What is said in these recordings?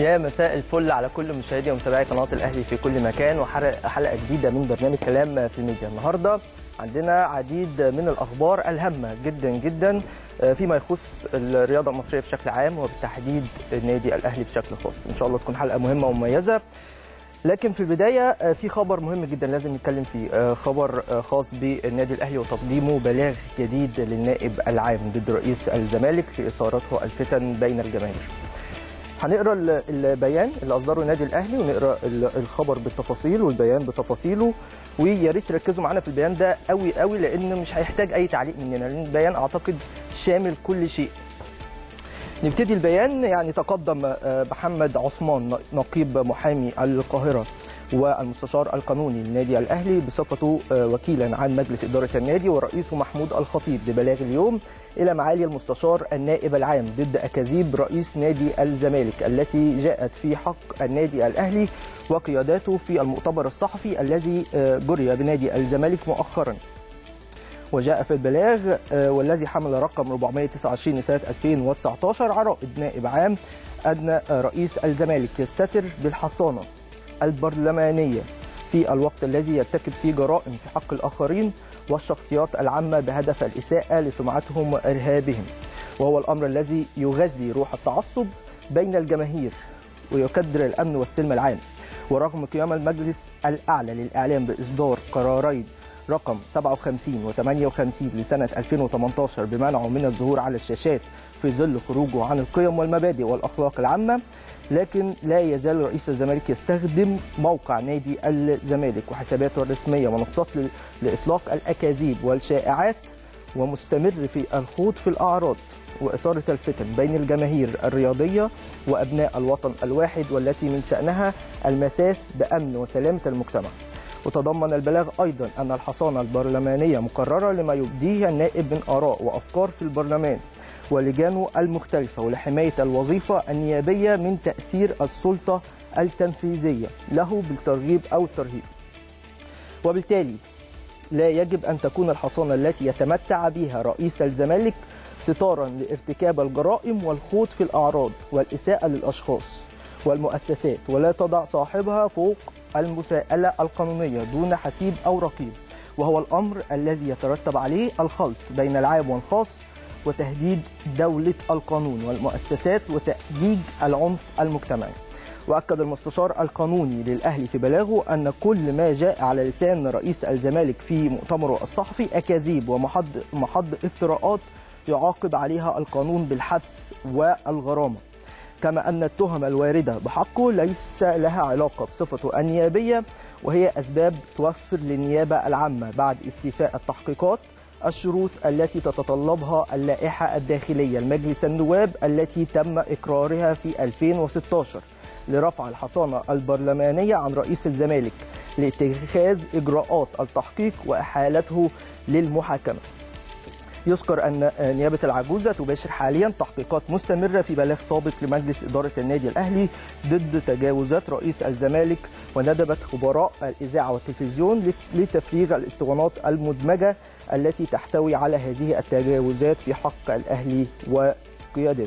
يا مساء الفل على كل مشاهدي ومتابعي قناه الاهلي في كل مكان وحلقه جديده من برنامج كلام في الميديا النهارده عندنا عديد من الاخبار الهامه جدا جدا فيما يخص الرياضه المصريه بشكل عام وبالتحديد النادي الاهلي بشكل خاص ان شاء الله تكون حلقه مهمه ومميزه لكن في البدايه في خبر مهم جدا لازم نتكلم فيه خبر خاص بالنادي الاهلي وتقديمه بلاغ جديد للنائب العام ضد رئيس الزمالك في اثارته الفتن بين الجماهير هنقرا البيان اللي اصدره النادي الاهلي ونقرا الخبر بالتفاصيل والبيان بتفاصيله ويا ريت تركزوا معانا في البيان ده قوي قوي لان مش هيحتاج اي تعليق مننا لان البيان اعتقد شامل كل شيء نبتدي البيان يعني تقدم محمد عثمان نقيب محامي القاهره والمستشار القانوني للنادي الاهلي بصفته وكيلا عن مجلس اداره النادي ورئيسه محمود الخطيب ببلاغ اليوم الى معالي المستشار النائب العام ضد اكاذيب رئيس نادي الزمالك التي جاءت في حق النادي الاهلي وقياداته في المؤتمر الصحفي الذي جري بنادي الزمالك مؤخرا وجاء في البلاغ والذي حمل رقم 429 لسنه 2019 عرائد نائب عام ان رئيس الزمالك يستتر بالحصانه البرلمانيه في الوقت الذي يرتكب فيه جرائم في حق الاخرين والشخصيات العامه بهدف الاساءه لسمعتهم وارهابهم وهو الامر الذي يغذي روح التعصب بين الجماهير ويكدر الامن والسلم العام ورغم قيام المجلس الاعلى للاعلام باصدار قرارين رقم 57 و 58 لسنه 2018 بمنعه من الظهور على الشاشات في ظل خروجه عن القيم والمبادئ والاخلاق العامه لكن لا يزال رئيس الزمالك يستخدم موقع نادي الزمالك وحساباته الرسميه منصات لاطلاق الاكاذيب والشائعات ومستمر في الخوض في الاعراض واثاره الفتن بين الجماهير الرياضيه وابناء الوطن الواحد والتي من شانها المساس بامن وسلامه المجتمع. وتضمن البلاغ ايضا ان الحصانه البرلمانيه مقرره لما يبديه النائب من اراء وافكار في البرلمان ولجانه المختلفة ولحماية الوظيفة النيابية من تأثير السلطة التنفيذية له بالترغيب أو الترهيب وبالتالي لا يجب أن تكون الحصانة التي يتمتع بها رئيس الزمالك ستارا لارتكاب الجرائم والخوض في الأعراض والإساءة للأشخاص والمؤسسات ولا تضع صاحبها فوق المساءلة القانونية دون حسيب أو رقيب وهو الأمر الذي يترتب عليه الخلط بين العام والخاص وتهديد دولة القانون والمؤسسات وتأجيج العنف المجتمعي وأكد المستشار القانوني للأهلي في بلاغه أن كل ما جاء على لسان رئيس الزمالك في مؤتمره الصحفي أكاذيب ومحض محض افتراءات يعاقب عليها القانون بالحبس والغرامة كما أن التهم الواردة بحقه ليس لها علاقة بصفته النيابية وهي أسباب توفر للنيابة العامة بعد استيفاء التحقيقات الشروط التي تتطلبها اللائحة الداخلية لمجلس النواب التي تم إقرارها في 2016 لرفع الحصانة البرلمانية عن رئيس الزمالك لاتخاذ إجراءات التحقيق وإحالته للمحاكمة يذكر أن نيابة العجوزة تباشر حاليا تحقيقات مستمرة في بلاغ سابق لمجلس إدارة النادي الأهلي ضد تجاوزات رئيس الزمالك وندبت خبراء الإذاعة والتلفزيون لتفريغ الاسطوانات المدمجة التي تحتوي على هذه التجاوزات في حق الأهلي وقيادته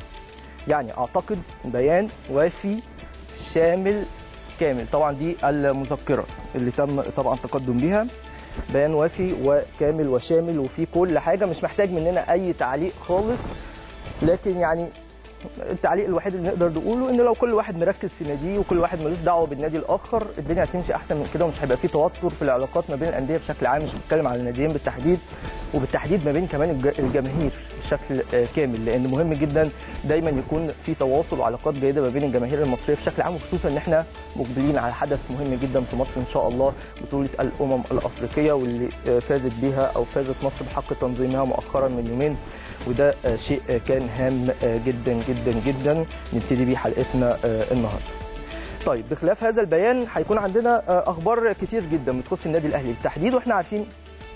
يعني أعتقد بيان وافي شامل كامل طبعا دي المذكرة اللي تم طبعا تقدم بها بيان وافي وكامل وشامل وفي كل حاجه مش محتاج مننا اي تعليق خالص لكن يعني التعليق الوحيد اللي نقدر نقوله ان لو كل واحد مركز في ناديه وكل واحد ملوش دعوه بالنادي الاخر الدنيا هتمشي احسن من كده ومش هيبقى في توتر في العلاقات ما بين الانديه بشكل عام مش بتكلم على الناديين بالتحديد وبالتحديد ما بين كمان الجماهير بشكل كامل لان مهم جدا دايما يكون في تواصل وعلاقات جيده ما بين الجماهير المصريه بشكل عام وخصوصا ان احنا مقبلين على حدث مهم جدا في مصر ان شاء الله بطوله الامم الافريقيه واللي فازت بها او فازت مصر بحق تنظيمها مؤخرا من يومين وده شيء كان هام جدا جدا جدا نبتدي بيه حلقتنا النهارده. طيب بخلاف هذا البيان هيكون عندنا اخبار كتير جدا بتخص النادي الاهلي بالتحديد واحنا عارفين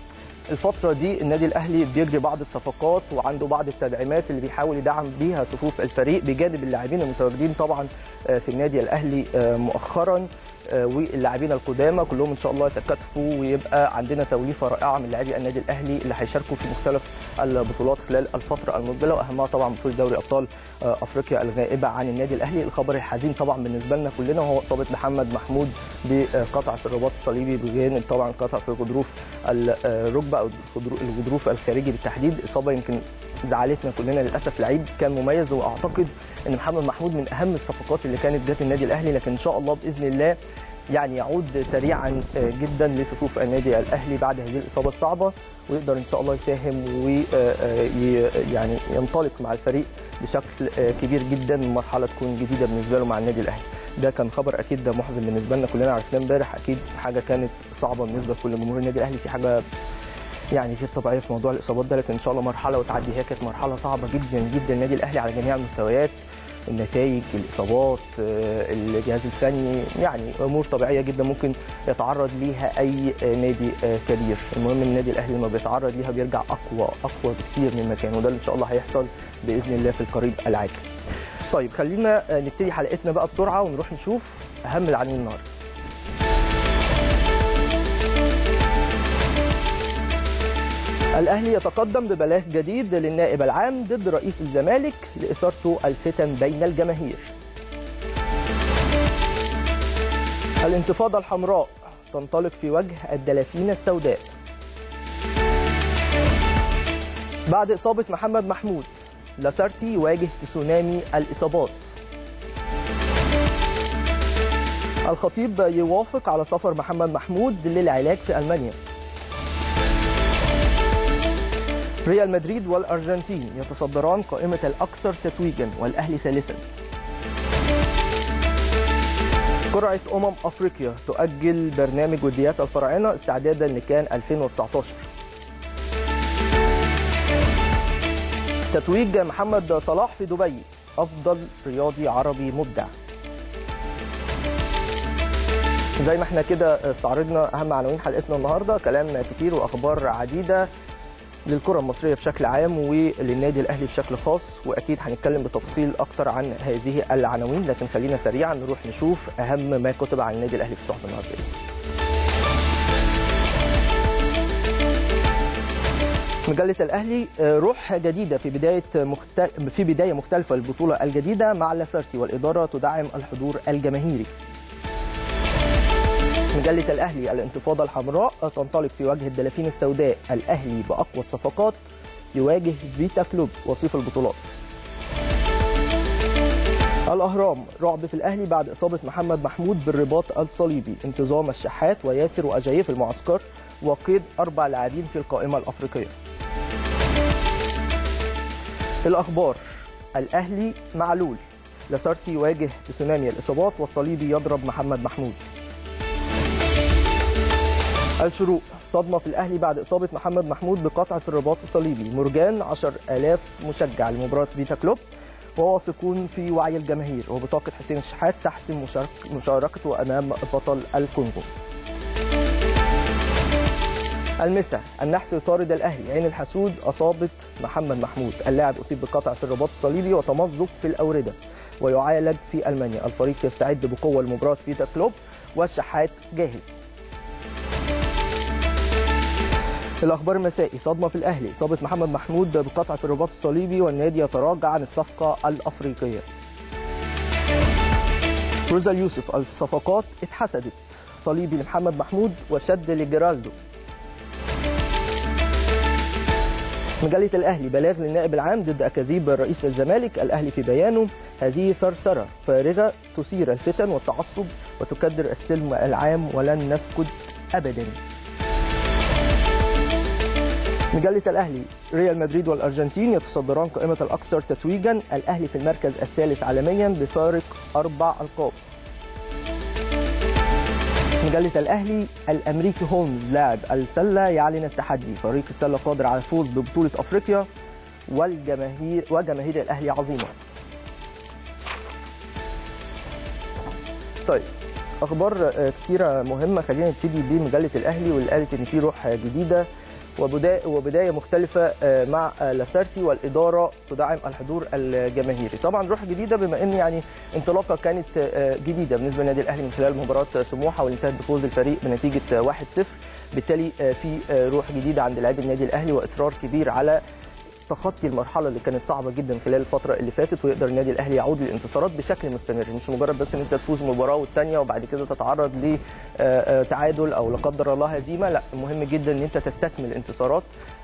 الفترة دي النادي الأهلي بيجري بعض الصفقات وعنده بعض التدعيمات اللي بيحاول يدعم بيها صفوف الفريق بجانب اللاعبين المتواجدين طبعا في النادي الأهلي مؤخرا واللاعبين القدامى كلهم ان شاء الله يتكاتفوا ويبقى عندنا توليفه رائعه من لاعبي النادي الاهلي اللي هيشاركوا في مختلف البطولات خلال الفتره المقبله واهمها طبعا بطوله دوري ابطال افريقيا الغائبه عن النادي الاهلي الخبر الحزين طبعا بالنسبه لنا كلنا هو اصابه محمد محمود بقطع في الرباط الصليبي بجانب طبعا قطع في غضروف الركبه او الغضروف الخارجي بالتحديد اصابه يمكن زعلتنا كلنا للاسف لعيب كان مميز واعتقد ان محمد محمود من اهم الصفقات اللي كانت جت النادي الاهلي لكن ان شاء الله باذن الله يعني يعود سريعا جدا لصفوف النادي الاهلي بعد هذه الاصابه الصعبه ويقدر ان شاء الله يساهم ويعني ينطلق مع الفريق بشكل كبير جدا مرحله تكون جديده بالنسبه له مع النادي الاهلي ده كان خبر اكيد محزن بالنسبه لنا كلنا عرفناه امبارح اكيد حاجه كانت صعبه بالنسبه لكل جمهور النادي الاهلي في حاجه يعني غير طبيعيه في موضوع الاصابات ده لكن ان شاء الله مرحله وتعدي هي كانت مرحله صعبه جدا جدا النادي الاهلي على جميع المستويات النتائج الاصابات الجهاز الفني يعني امور طبيعيه جدا ممكن يتعرض ليها اي نادي كبير المهم النادي الاهلي لما بيتعرض ليها بيرجع اقوى اقوى بكثير من مكانه وده ان شاء الله هيحصل باذن الله في القريب العاجل طيب خلينا نبتدي حلقتنا بقى بسرعه ونروح نشوف اهم العناوين النهارده الأهلي يتقدم ببلاغ جديد للنائب العام ضد رئيس الزمالك لإثارته الفتن بين الجماهير. الانتفاضة الحمراء تنطلق في وجه الدلافين السوداء. بعد إصابة محمد محمود لاسارتي يواجه تسونامي الإصابات. الخطيب يوافق على سفر محمد محمود للعلاج في ألمانيا. ريال مدريد والأرجنتين يتصدران قائمة الأكثر تتويجا والأهلي ثالثا قرعة أمم أفريقيا تؤجل برنامج وديات الفراعنة استعدادا لكان 2019 تتويج محمد صلاح في دبي أفضل رياضي عربي مبدع زي ما احنا كده استعرضنا أهم عناوين حلقتنا النهاردة كلام كتير وأخبار عديدة للكره المصريه بشكل عام وللنادي الاهلي بشكل خاص واكيد هنتكلم بتفاصيل اكتر عن هذه العناوين لكن خلينا سريعا نروح نشوف اهم ما كتب عن النادي الاهلي في الصحف النهارده مجلة الأهلي روح جديدة في بداية مختل... في بداية مختلفة للبطولة الجديدة مع لاسارتي والإدارة تدعم الحضور الجماهيري. مجلة الأهلي الانتفاضة الحمراء تنطلق في وجه الدلافين السوداء الأهلي بأقوى الصفقات يواجه فيتا كلوب وصيف البطولات الأهرام رعب في الأهلي بعد إصابة محمد محمود بالرباط الصليبي انتظام الشحات وياسر وأجاييه في المعسكر وقيد أربع لاعبين في القائمة الأفريقية الأخبار الأهلي معلول لاسارتي يواجه تسونامي الإصابات والصليبي يضرب محمد محمود الشروق صدمة في الأهلي بعد إصابة محمد محمود بقطع في الرباط الصليبي مرجان 10000 مشجع لمباراة فيتا كلوب وواثقون في وعي الجماهير وبطاقة حسين الشحات تحسم مشارك مشاركته أمام بطل الكونغو المسا النحس يطارد الأهلي عين الحسود أصابت محمد محمود اللاعب أصيب بقطع في الرباط الصليبي وتمزق في الأوردة ويعالج في ألمانيا الفريق يستعد بقوة لمباراة فيتا كلوب والشحات جاهز الاخبار المسائي صدمه في الاهلي اصابه محمد محمود بقطع في الرباط الصليبي والنادي يتراجع عن الصفقه الافريقيه روزا اليوسف الصفقات اتحسدت صليبي لمحمد محمود وشد لجيرالدو مجلة الأهلي بلاغ للنائب العام ضد أكاذيب رئيس الزمالك الأهلي في بيانه هذه صرصرة فارغة تثير الفتن والتعصب وتكدر السلم العام ولن نسكت أبداً مجلة الأهلي ريال مدريد والأرجنتين يتصدران قائمة الأكثر تتويجا الأهلي في المركز الثالث عالميا بفارق أربع ألقاب مجلة الأهلي الأمريكي هولمز لاعب السلة يعلن التحدي فريق السلة قادر على الفوز ببطولة أفريقيا والجماهير وجماهير الأهلي عظيمة طيب اخبار كثيره مهمه خلينا نبتدي بمجله الاهلي واللي قالت ان في روح جديده وبدا- وبدايه مختلفه آه، مع آه، لاسارتي والاداره تدعم الحضور الجماهيري طبعا روح جديده بما ان يعني انطلاقه كانت آه، جديده بالنسبه للنادي الاهلي من خلال مباراه سموحه واللي انتهت بفوز الفريق بنتيجه آه، 1-0 بالتالي آه، في آه، روح جديده عند لاعبي النادي الاهلي واصرار كبير على تخطي المرحله اللي كانت صعبه جدا خلال الفتره اللي فاتت ويقدر النادي الاهلي يعود للانتصارات بشكل مستمر مش مجرد بس ان انت تفوز مباراه والثانيه وبعد كده تتعرض لتعادل او لا قدر الله هزيمه لا مهم جدا ان انت تستكمل الانتصارات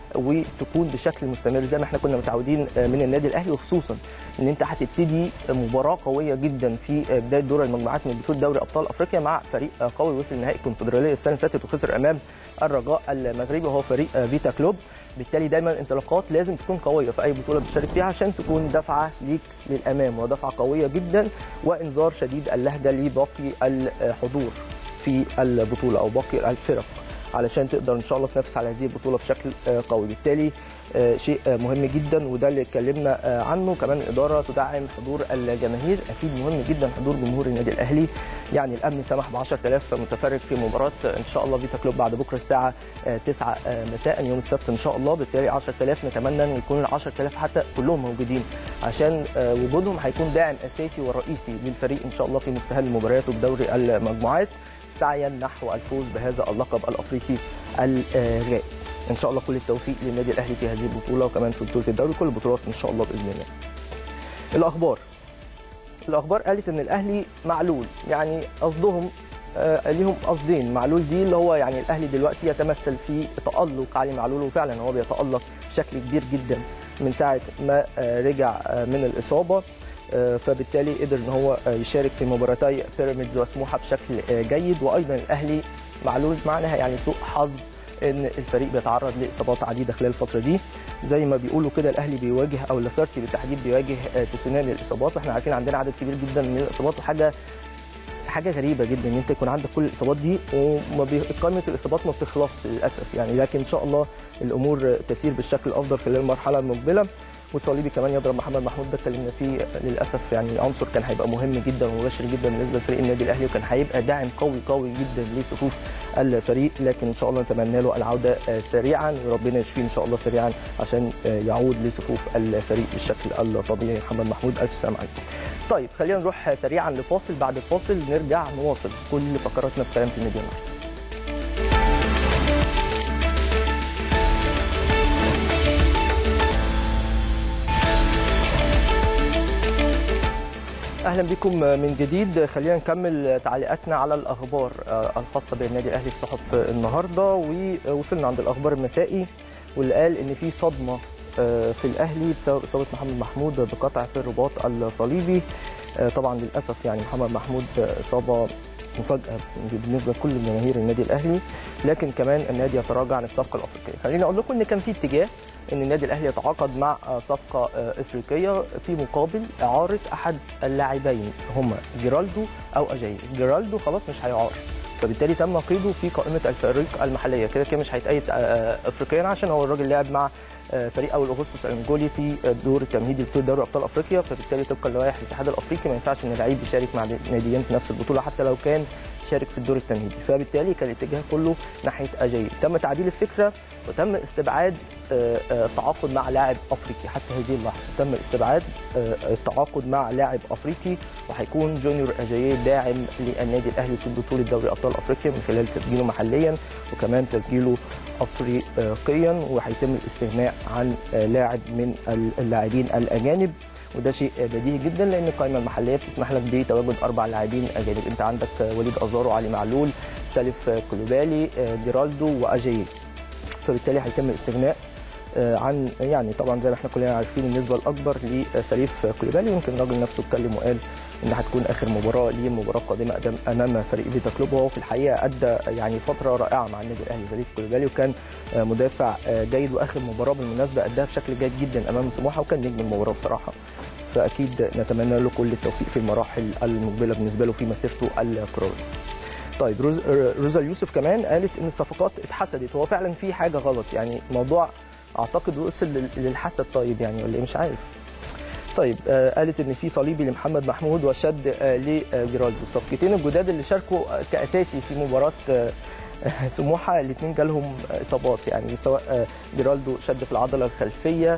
وتكون بشكل مستمر زي ما احنا كنا متعودين من النادي الاهلي وخصوصا ان انت هتبتدي مباراه قويه جدا في بدايه دور المجموعات من بطوله دوري ابطال افريقيا مع فريق قوي وصل نهائي الكونفدراليه السنه اللي فاتت وخسر امام الرجاء المغربي وهو فريق فيتا كلوب بالتالي دايما الانطلاقات لازم تكون قويه في اي بطوله بتشارك فيها عشان تكون دفعه ليك للامام ودفعه قويه جدا وانذار شديد اللهجه لباقي الحضور في البطوله او باقي الفرق علشان تقدر ان شاء الله تنافس على هذه البطوله بشكل آه، قوي بالتالي آه، شيء آه، مهم جدا وده اللي اتكلمنا آه، عنه كمان الاداره تدعم حضور الجماهير اكيد مهم جدا حضور جمهور النادي الاهلي يعني الامن سمح ب 10000 متفرج في مباراه آه، ان شاء الله فيتا كلوب بعد بكره الساعه آه، 9 آه، مساء يوم السبت ان شاء الله بالتالي 10000 نتمنى ان يكون ال 10000 حتى كلهم موجودين عشان آه، وجودهم هيكون داعم اساسي ورئيسي للفريق ان شاء الله في مستهل مبارياته بدوري المجموعات سعيا نحو الفوز بهذا اللقب الافريقي الغائب ان شاء الله كل التوفيق للنادي الاهلي في هذه البطوله وكمان في بطوله الدوري كل البطولات ان شاء الله باذن الله الاخبار الاخبار قالت ان الاهلي معلول يعني قصدهم آه، ليهم قصدين معلول دي اللي هو يعني الاهلي دلوقتي يتمثل في تالق علي معلول وفعلا هو بيتالق بشكل كبير جدا من ساعه ما آه، رجع آه، من الاصابه آه، فبالتالي قدر ان هو آه، يشارك في مباراتي بيراميدز وسموحه بشكل آه، جيد وايضا الاهلي معلول معناها يعني سوء حظ ان الفريق بيتعرض لاصابات عديده خلال الفتره دي زي ما بيقولوا كده الاهلي بيواجه او لاسارتي بالتحديد بيواجه آه، تسونامي الاصابات واحنا عارفين عندنا عدد كبير جدا من الاصابات وحاجه حاجه غريبه جدا ان انت يكون عندك كل الاصابات دي وما بي- قائمه الاصابات ما بتخلصش للاسف يعني لكن ان شاء الله الامور تسير بالشكل الافضل خلال المرحله المقبله والصليبي كمان يضرب محمد محمود ده اتكلمنا فيه للاسف يعني عنصر كان هيبقى مهم جدا ومباشر جدا بالنسبه لفريق النادي الاهلي وكان هيبقى داعم قوي قوي جدا لصفوف الفريق لكن ان شاء الله نتمنى له العوده آه، سريعا وربنا يشفيه ان شاء الله سريعا عشان آه، يعود لصفوف الفريق بالشكل الطبيعي محمد محمود الف سلام عليكم. طيب خلينا نروح سريعا لفاصل بعد الفاصل نرجع نواصل كل فقراتنا في كلام في الميديا النهارده. اهلا بكم من جديد خلينا نكمل تعليقاتنا على الاخبار آه، الخاصه بالنادي الاهلي في صحف النهارده ووصلنا عند الاخبار المسائي واللي قال ان في صدمه آه، في الاهلي بسبب اصابه محمد محمود بقطع في الرباط الصليبي آه، طبعا للاسف يعني محمد محمود اصابه مفاجاه بالنسبه لكل جماهير النادي الاهلي لكن كمان النادي يتراجع عن الصفقه الافريقيه خليني اقول لكم ان كان في اتجاه ان النادي الاهلي يتعاقد مع آه، صفقه آه، افريقيه في مقابل اعاره احد اللاعبين هما جيرالدو او اجاي جيرالدو خلاص مش هيعار فبالتالي تم قيده في قائمه الفريق المحليه كده كده مش هيتأيد آه، آه، افريقيا عشان هو الراجل لعب مع آه، فريق اول اغسطس الانجولي في الدور التمهيدي لبطوله دوري ابطال افريقيا فبالتالي طبقا لوائح الاتحاد الافريقي ما ينفعش ان لعيب يشارك مع ناديين في نفس البطوله حتى لو كان شارك في الدور التمهيدي فبالتالي كان الاتجاه كله ناحيه اجاي تم تعديل الفكره وتم استبعاد آه، آه، التعاقد مع لاعب افريقي حتى هذه اللحظه تم استبعاد آه، التعاقد مع لاعب افريقي وهيكون جونيور اجاييه داعم للنادي الاهلي في بطوله دوري ابطال افريقيا من خلال تسجيله محليا وكمان تسجيله افريقيا وهيتم الاستغناء عن آه، لاعب من اللاعبين الاجانب وده شيء بديهي جدا لان القائمه المحليه بتسمح لك بتواجد اربع لاعبين اجانب انت عندك وليد ازارو علي معلول سالف كلوبالي جيرالدو واجاييه فبالتالي هيتم الاستغناء آه، عن يعني طبعا زي ما احنا كلنا عارفين النسبه الاكبر لسليف كوليبالي يمكن الراجل نفسه اتكلم وقال ان هتكون اخر مباراه ليه مباراه قادمه أدام- امام فريق فيتا كلوب وهو في الحقيقه ادى يعني فتره رائعه مع النادي الاهلي سليف كوليبالي وكان آه، مدافع آه، جيد واخر مباراه بالمناسبه اداها بشكل جيد جدا امام سموحه وكان نجم المباراه بصراحه فاكيد نتمنى له كل التوفيق في المراحل المقبله بالنسبه له في مسيرته الكرويه طيب روز روزا اليوسف كمان قالت ان الصفقات اتحسدت هو فعلا في حاجه غلط يعني موضوع اعتقد وصل لل- للحسد طيب يعني ولا إيه؟ مش عارف طيب آه قالت ان في صليبي لمحمد محمود وشد آه لجيرالدو الصفقتين الجداد اللي شاركوا آه، كاساسي في مباراه آه سموحه الاثنين جالهم اصابات يعني سواء جيرالدو شد في العضله الخلفيه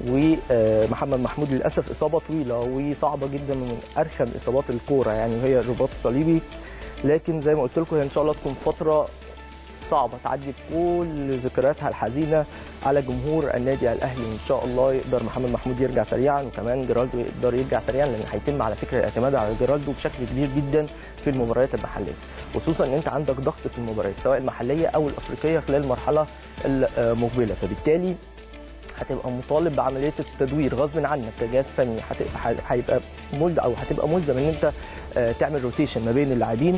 ومحمد محمود للاسف اصابه طويله وصعبه جدا من ارخم اصابات الكوره يعني وهي الرباط الصليبي لكن زي ما قلت لكم هي ان شاء الله تكون فتره صعبه تعدي بكل ذكرياتها الحزينه على جمهور النادي الاهلي ان شاء الله يقدر محمد محمود يرجع سريعا وكمان جيرالدو يقدر يرجع سريعا لان هيتم على فكره الاعتماد على جيرالدو بشكل كبير جدا في المباريات المحليه خصوصا ان انت عندك ضغط في المباريات سواء المحليه او الافريقيه خلال المرحله المقبله فبالتالي هتبقى مطالب بعمليه التدوير غصب عنك كجهاز فني هيبقى ملزم او هتبقى ملزم ان انت تعمل روتيشن ما بين اللاعبين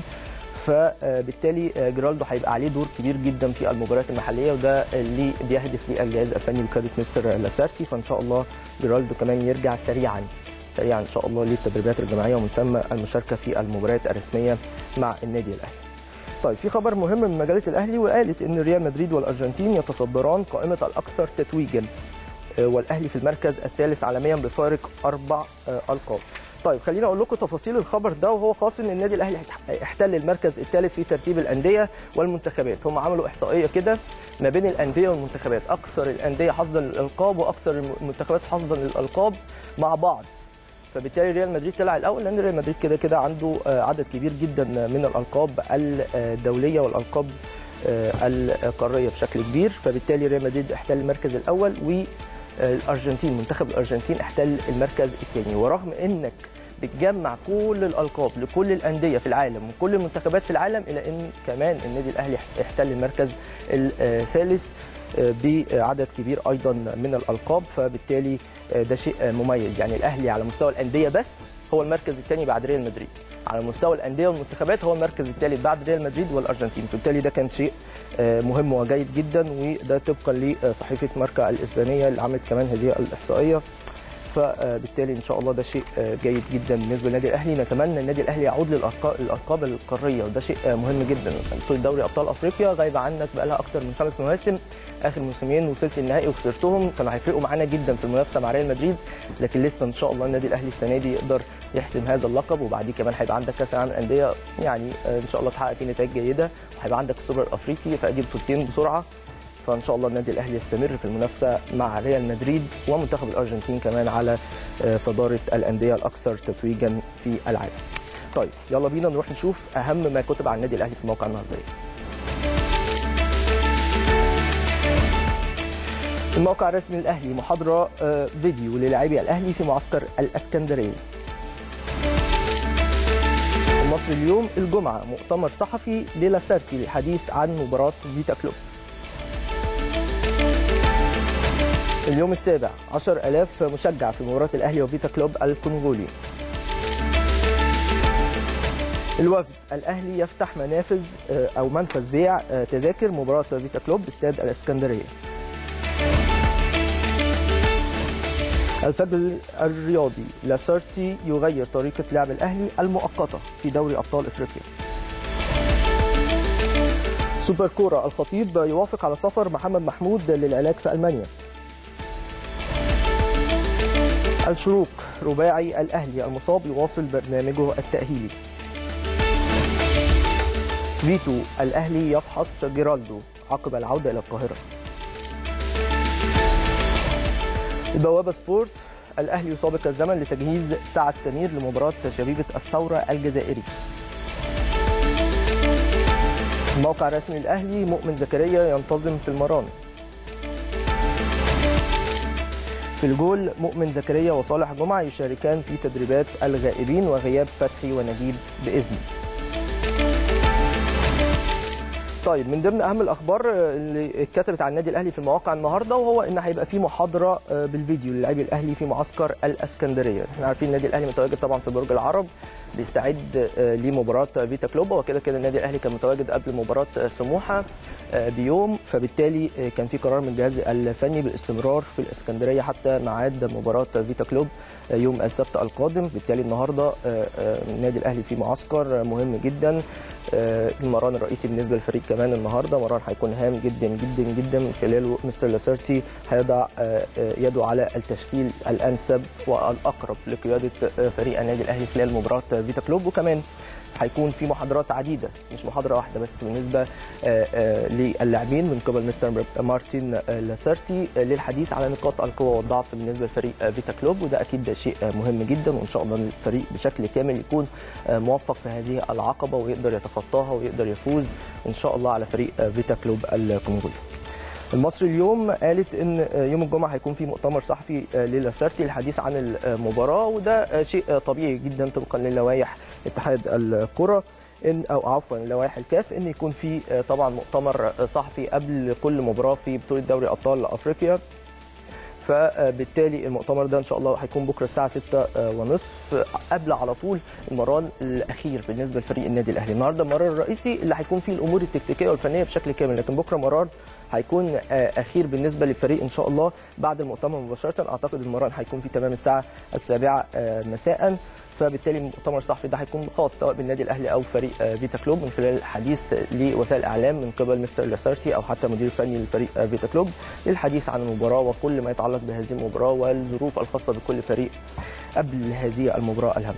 فبالتالي جيرالدو هيبقى عليه دور كبير جدا في المباريات المحليه وده اللي بيهدف ليه الجهاز الفني بقياده مستر لاسارتي فان شاء الله جيرالدو كمان يرجع سريعا سريعا ان شاء الله للتدريبات الجماعيه ومن ثم المشاركه في المباريات الرسميه مع النادي الاهلي. طيب في خبر مهم من مجله الاهلي وقالت ان ريال مدريد والارجنتين يتصدران قائمه الاكثر تتويجا والاهلي في المركز الثالث عالميا بفارق اربع القاب. طيب خليني اقول لكم تفاصيل الخبر ده وهو خاص ان النادي الاهلي احتل المركز الثالث في ترتيب الانديه والمنتخبات هم عملوا احصائيه كده ما بين الانديه والمنتخبات اكثر الانديه حصدا للالقاب واكثر المنتخبات حصدا للالقاب مع بعض فبالتالي ريال مدريد طلع الاول لان ريال مدريد كده كده عنده عدد كبير جدا من الالقاب الدوليه والالقاب القاريه بشكل كبير فبالتالي ريال مدريد احتل المركز الاول والارجنتين منتخب الارجنتين احتل المركز الثاني ورغم انك بتجمع كل الالقاب لكل الانديه في العالم وكل المنتخبات في العالم الى ان كمان النادي الاهلي احتل المركز الثالث بعدد كبير ايضا من الالقاب فبالتالي ده شيء مميز يعني الاهلي على مستوى الانديه بس هو المركز الثاني بعد ريال مدريد على مستوى الانديه والمنتخبات هو المركز الثالث بعد ريال مدريد والارجنتين فبالتالي ده كان شيء مهم وجيد جدا وده طبقا لصحيفه ماركا الاسبانيه اللي عملت كمان هذه الاحصائيه فبالتالي ان شاء الله ده شيء جيد جدا بالنسبه للنادي الاهلي نتمنى النادي الاهلي يعود للالقاب القاريه وده شيء مهم جدا بطوله دوري ابطال افريقيا غايبه عنك بقى لها اكثر من خمس مواسم اخر موسمين وصلت النهائي وخسرتهم كانوا هيفرقوا معانا جدا في المنافسه مع ريال مدريد لكن لسه ان شاء الله النادي الاهلي السنه دي يقدر يحسم هذا اللقب وبعديه كمان هيبقى عندك كاس العالم للانديه يعني ان شاء الله تحقق فيه نتائج جيده وهيبقى عندك السوبر الافريقي فادي بطولتين بسرعه فان شاء الله النادي الاهلي يستمر في المنافسه مع ريال مدريد ومنتخب الارجنتين كمان على صداره الانديه الاكثر تتويجا في العالم. طيب يلا بينا نروح نشوف اهم ما كتب عن النادي الاهلي في موقع النهارده. الموقع الرسمي للاهلي محاضره فيديو للاعبي الاهلي في معسكر الاسكندريه. مصر اليوم الجمعه مؤتمر صحفي للاسارتي للحديث عن مباراه فيتا كلوب. اليوم السابع 10000 مشجع في مباراة الأهلي وفيتا كلوب الكونغولي الوفد الأهلي يفتح منافذ أو منفذ بيع تذاكر مباراة فيتا كلوب باستاد الإسكندرية الفجر الرياضي لاسارتي يغير طريقة لعب الأهلي المؤقتة في دوري أبطال إفريقيا سوبر كورة الخطيب يوافق على سفر محمد محمود للعلاج في ألمانيا الشروق رباعي الأهلي المصاب يواصل برنامجه التأهيلي فيتو الأهلي يفحص جيرالدو عقب العودة إلى القاهرة البوابة سبورت الأهلي يسابق الزمن لتجهيز سعد سمير لمباراة شبيبة الثورة الجزائري الموقع الرسمي الأهلي مؤمن زكريا ينتظم في المران في الجول مؤمن زكريا وصالح جمعة يشاركان في تدريبات الغائبين وغياب فتحي ونجيب بإذن طيب من ضمن اهم الاخبار اللي اتكتبت عن النادي الاهلي في المواقع النهارده وهو ان هيبقى في محاضره بالفيديو للاعبي الاهلي في معسكر الاسكندريه احنا عارفين النادي الاهلي متواجد طبعا في برج العرب بيستعد لمباراه فيتا كلوب وكده كده النادي الاهلي كان متواجد قبل مباراه سموحه بيوم فبالتالي كان في قرار من الجهاز الفني بالاستمرار في الاسكندريه حتى ميعاد مباراه فيتا كلوب يوم السبت القادم بالتالي النهارده النادي الاهلي في معسكر مهم جدا المران الرئيسي بالنسبه للفريق كمان النهارده مران هيكون هام جدا جدا جدا من خلاله مستر لاسيرتي هيضع يده على التشكيل الانسب والاقرب لقياده فريق النادي الاهلي خلال مباراه فيتا كلوب وكمان هيكون في محاضرات عديده مش محاضره واحده بس بالنسبه للاعبين من قبل مستر مارتن لاسارتي للحديث على نقاط القوه والضعف بالنسبه لفريق فيتا كلوب وده اكيد ده شيء مهم جدا وان شاء الله الفريق بشكل كامل يكون موفق في هذه العقبه ويقدر يتخطاها ويقدر يفوز ان شاء الله على فريق فيتا كلوب الكونغولي. المصري اليوم قالت ان يوم الجمعه هيكون في مؤتمر صحفي للاسارتي للحديث عن المباراه وده شيء طبيعي جدا طبقا للوائح اتحاد الكره ان او عفوا لوائح الكاف ان يكون في طبعا مؤتمر صحفي قبل كل مباراه في بطوله دوري ابطال افريقيا فبالتالي المؤتمر ده ان شاء الله هيكون بكره الساعه 6 ونصف قبل على طول المران الاخير بالنسبه لفريق النادي الاهلي النهارده المران الرئيسي اللي هيكون فيه الامور التكتيكيه والفنيه بشكل كامل لكن بكره مران هيكون اخير بالنسبه للفريق ان شاء الله بعد المؤتمر مباشره اعتقد المران هيكون في تمام الساعه السابعه مساء فبالتالي المؤتمر الصحفي ده هيكون خاص سواء بالنادي الاهلي او فريق فيتا كلوب من خلال الحديث لوسائل الاعلام من قبل مستر لاسارتي او حتى مدير فني لفريق فيتا كلوب للحديث عن المباراه وكل ما يتعلق بهذه المباراه والظروف الخاصه بكل فريق قبل هذه المباراه الهامه.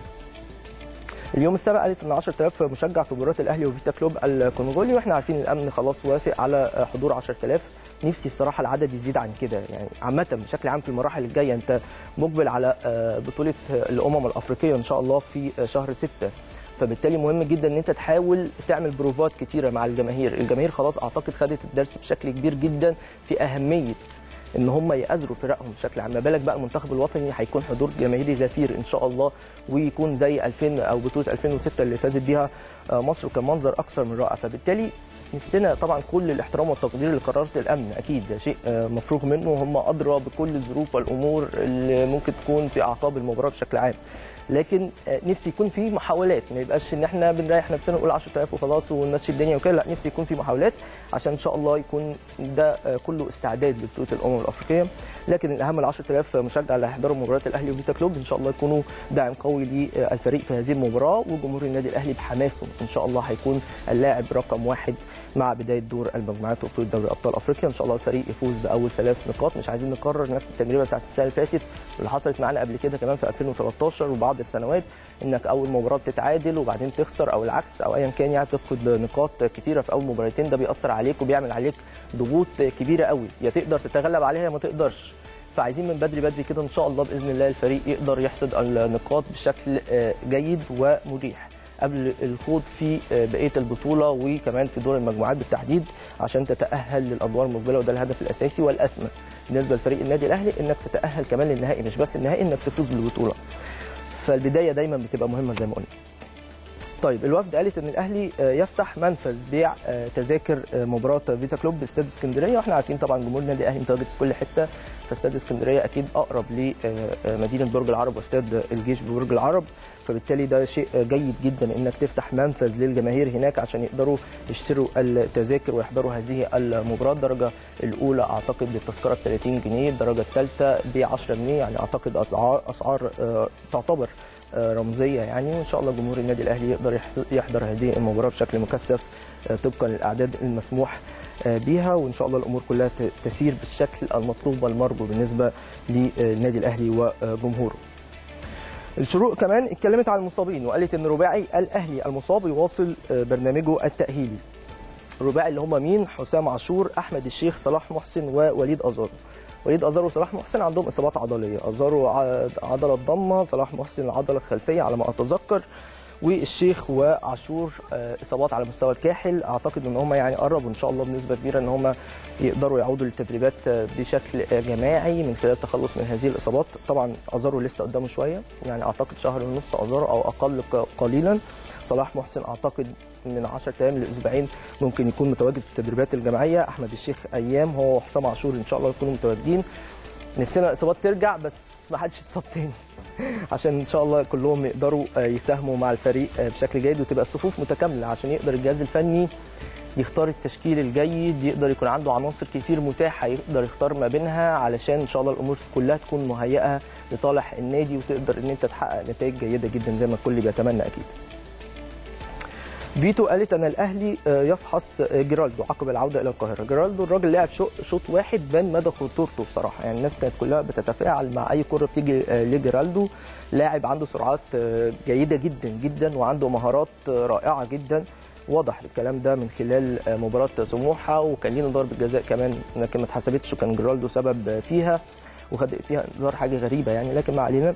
اليوم السابع قالت ان 10000 مشجع في مباراه الاهلي وفيتا كلوب الكونغولي واحنا عارفين الامن خلاص وافق على حضور 10000 نفسي بصراحه العدد يزيد عن كده يعني عامه بشكل عام في المراحل الجايه انت مقبل على بطوله الامم الافريقيه ان شاء الله في شهر 6 فبالتالي مهم جدا ان انت تحاول تعمل بروفات كتيره مع الجماهير الجماهير خلاص اعتقد خدت الدرس بشكل كبير جدا في اهميه ان هم يأزروا فرقهم بشكل عام ما بالك بقى المنتخب الوطني هيكون حضور جماهيري غفير ان شاء الله ويكون زي 2000 او بطوله 2006 اللي فازت بيها مصر وكان منظر اكثر من رائع فبالتالي نفسنا طبعا كل الاحترام والتقدير لقرارات الامن اكيد ده شيء مفروغ منه وهم ادرى بكل الظروف والامور اللي ممكن تكون في اعقاب المباراه بشكل عام لكن نفسي يكون في محاولات ما يبقاش ان احنا بنريح نفسنا نقول 10000 وخلاص ونمشي الدنيا وكده لا نفسي يكون في محاولات عشان ان شاء الله يكون ده كله استعداد لبطوله الامم الافريقيه لكن الاهم ال 10000 مشجع اللي هيحضروا مباراه الاهلي وفيتا كلوب ان شاء الله يكونوا داعم قوي للفريق في هذه المباراه وجمهور النادي الاهلي بحماسه ان شاء الله هيكون اللاعب رقم واحد مع بدايه دور المجموعات وبطوله دوري ابطال افريقيا ان شاء الله الفريق يفوز باول ثلاث نقاط مش عايزين نكرر نفس التجربه بتاعت السنه اللي فاتت واللي حصلت معانا قبل كده كمان في 2013 وبعض السنوات انك اول مباراه بتتعادل وبعدين تخسر او العكس او ايا كان يعني تفقد نقاط كتيره في اول مباراتين ده بيأثر عليك وبيعمل عليك ضغوط كبيره قوي يا تقدر تتغلب عليها يا ما تقدرش فعايزين من بدري بدري كده ان شاء الله باذن الله الفريق يقدر يحصد النقاط بشكل جيد ومريح قبل الخوض في بقيه البطوله وكمان في دور المجموعات بالتحديد عشان تتاهل للادوار المقبله وده الهدف الاساسي والاسمى بالنسبه لفريق النادي الاهلي انك تتاهل كمان للنهائي مش بس النهائي انك تفوز بالبطوله فالبدايه دايما بتبقى مهمه زي ما قلنا طيب الوفد قالت ان الاهلي يفتح منفذ بيع تذاكر مباراه فيتا كلوب باستاد اسكندريه واحنا عارفين طبعا جمهور النادي الاهلي متواجد في كل حته فاستاد اسكندريه اكيد اقرب لمدينه برج العرب واستاد الجيش ببرج العرب فبالتالي ده شيء جيد جدا انك تفتح منفذ للجماهير هناك عشان يقدروا يشتروا التذاكر ويحضروا هذه المباراه الدرجه الاولى اعتقد بالتذكره ب 30 جنيه الدرجه الثالثه ب 10 جنيه يعني اعتقد اسعار اسعار تعتبر رمزيه يعني وان شاء الله جمهور النادي الاهلي يقدر يحضر هذه المباراه بشكل مكثف طبقا للاعداد المسموح بيها وان شاء الله الامور كلها تسير بالشكل المطلوب والمرجو بالنسبه للنادي الاهلي وجمهوره. الشروق كمان اتكلمت عن المصابين وقالت ان رباعي الاهلي المصاب يواصل برنامجه التاهيلي. الرباعي اللي هم مين؟ حسام عاشور، احمد الشيخ، صلاح محسن ووليد ازارو. وليد ازارو وصلاح محسن عندهم اصابات عضليه، ازارو عضله ضمه، صلاح محسن العضله الخلفيه على ما اتذكر. والشيخ وعاشور اصابات على مستوى الكاحل اعتقد ان هم يعني قربوا ان شاء الله بنسبه كبيره ان هم يقدروا يعودوا للتدريبات بشكل جماعي من خلال التخلص من هذه الاصابات طبعا ازارو لسه قدامه شويه يعني اعتقد شهر ونص ازارو او اقل قليلا صلاح محسن اعتقد من 10 ايام لاسبوعين ممكن يكون متواجد في التدريبات الجماعيه احمد الشيخ ايام هو وحسام عاشور ان شاء الله يكونوا متواجدين نفسنا الاصابات ترجع بس ما حدش يتصاب تاني عشان ان شاء الله كلهم يقدروا يساهموا مع الفريق بشكل جيد وتبقى الصفوف متكامله عشان يقدر الجهاز الفني يختار التشكيل الجيد يقدر يكون عنده عناصر كتير متاحه يقدر يختار ما بينها علشان ان شاء الله الامور كلها تكون مهيئه لصالح النادي وتقدر ان انت تحقق نتائج جيده جدا زي ما الكل بيتمنى اكيد. فيتو قالت ان الاهلي آه، يفحص آه، جيرالدو عقب العوده الى القاهره جيرالدو الراجل لعب شو- شوط واحد بان مدى خطورته بصراحه يعني الناس كانت كلها بتتفاعل مع اي كره بتيجي آه، لجيرالدو لاعب عنده سرعات آه، جيده جدا جدا وعنده مهارات آه، رائعه جدا واضح الكلام ده من خلال آه، مباراه سموحه وكان لينا ضربه جزاء كمان لكن ما اتحسبتش وكان جيرالدو سبب آه، فيها وخد فيها انذار حاجه غريبه يعني لكن ما علينا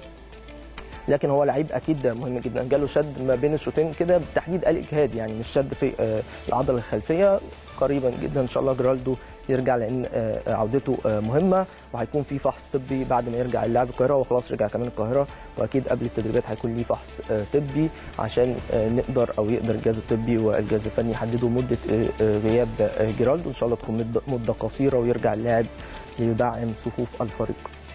لكن هو لعيب اكيد مهم جدا جاله شد ما بين الشوطين كده بالتحديد قال اجهاد يعني مش شد في آه، العضله الخلفيه قريبا جدا ان شاء الله جرالدو يرجع لان آه، عودته آه، مهمه وهيكون في فحص طبي بعد ما يرجع اللاعب القاهره وخلاص رجع كمان القاهره واكيد قبل التدريبات هيكون ليه فحص آه، طبي عشان آه، نقدر او يقدر الجهاز الطبي والجهاز الفني يحددوا مده آه، آه، غياب آه، جيرالدو ان شاء الله تكون مدة- مده قصيره ويرجع اللاعب ليدعم صفوف الفريق.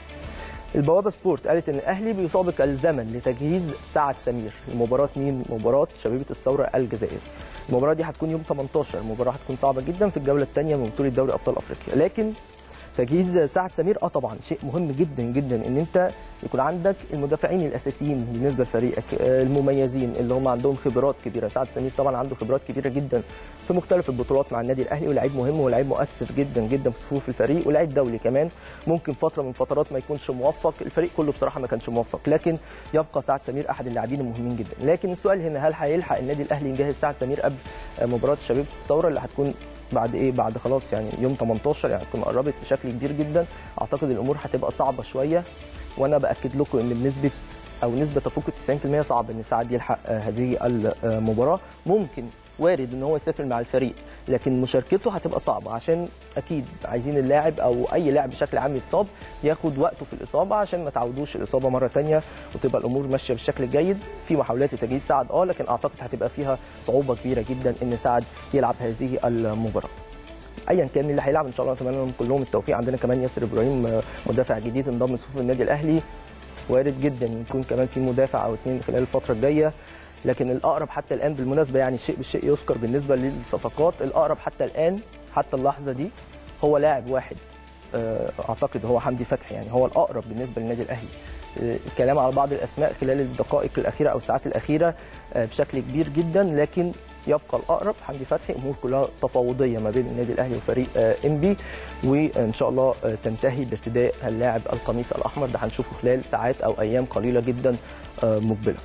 البوابه سبورت قالت ان الاهلي بيسابق الزمن لتجهيز سعد سمير لمباراه مين؟ مباراه شبيبه الثوره الجزائر. المباراه دي هتكون يوم 18 المباراه هتكون صعبه جدا في الجوله الثانيه من بطوله دوري ابطال افريقيا لكن تجهيز سعد سمير اه طبعا شيء مهم جدا جدا ان انت يكون عندك المدافعين الاساسيين بالنسبه لفريقك آه، المميزين اللي هم عندهم خبرات كبيره سعد سمير طبعا عنده خبرات كبيره جدا في مختلف البطولات مع النادي الاهلي ولاعيب مهم ولاعيب مؤثر جدا جدا في صفوف الفريق ولاعيب دولي كمان ممكن فتره من فترات ما يكونش موفق الفريق كله بصراحه ما كانش موفق لكن يبقى سعد سمير احد اللاعبين المهمين جدا لكن السؤال هنا هل هيلحق النادي الاهلي يجهز سعد سمير قبل آه، مباراه شبيبه الثوره اللي هتكون بعد ايه بعد خلاص يعني يوم 18 يعني هتكون قربت بشكل كبير جدا اعتقد الامور هتبقى صعبه شويه وانا باكد لكم ان بنسبه او نسبه تفوق ال 90% صعب ان سعد يلحق آه، هذه المباراه ممكن وارد ان هو يسافر مع الفريق لكن مشاركته هتبقى صعبه عشان اكيد عايزين اللاعب او اي لاعب بشكل عام يتصاب ياخد وقته في الاصابه عشان ما تعودوش الاصابه مره تانية وتبقى الامور ماشيه بالشكل الجيد في محاولات لتجهيز سعد اه لكن اعتقد هتبقى فيها صعوبه كبيره جدا ان سعد يلعب هذه المباراه ايا كان اللي هيلعب ان شاء الله اتمنى لهم كلهم التوفيق عندنا كمان ياسر ابراهيم آه، مدافع جديد انضم لصفوف النادي الاهلي وارد جدا يكون كمان في مدافع او اثنين خلال الفتره الجايه لكن الاقرب حتى الان بالمناسبه يعني الشيء بالشيء يذكر بالنسبه للصفقات الاقرب حتى الان حتى اللحظه دي هو لاعب واحد آه، اعتقد هو حمدي فتحي يعني هو الاقرب بالنسبه للنادي الاهلي آه، الكلام على بعض الاسماء خلال الدقائق الاخيره او الساعات الاخيره آه، بشكل كبير جدا لكن يبقى الاقرب حمدي فتحي امور كلها تفاوضيه ما بين النادي الاهلي وفريق ام بي وان شاء الله آه، تنتهي بارتداء اللاعب القميص الاحمر ده هنشوفه خلال ساعات او ايام قليله جدا آه، مقبله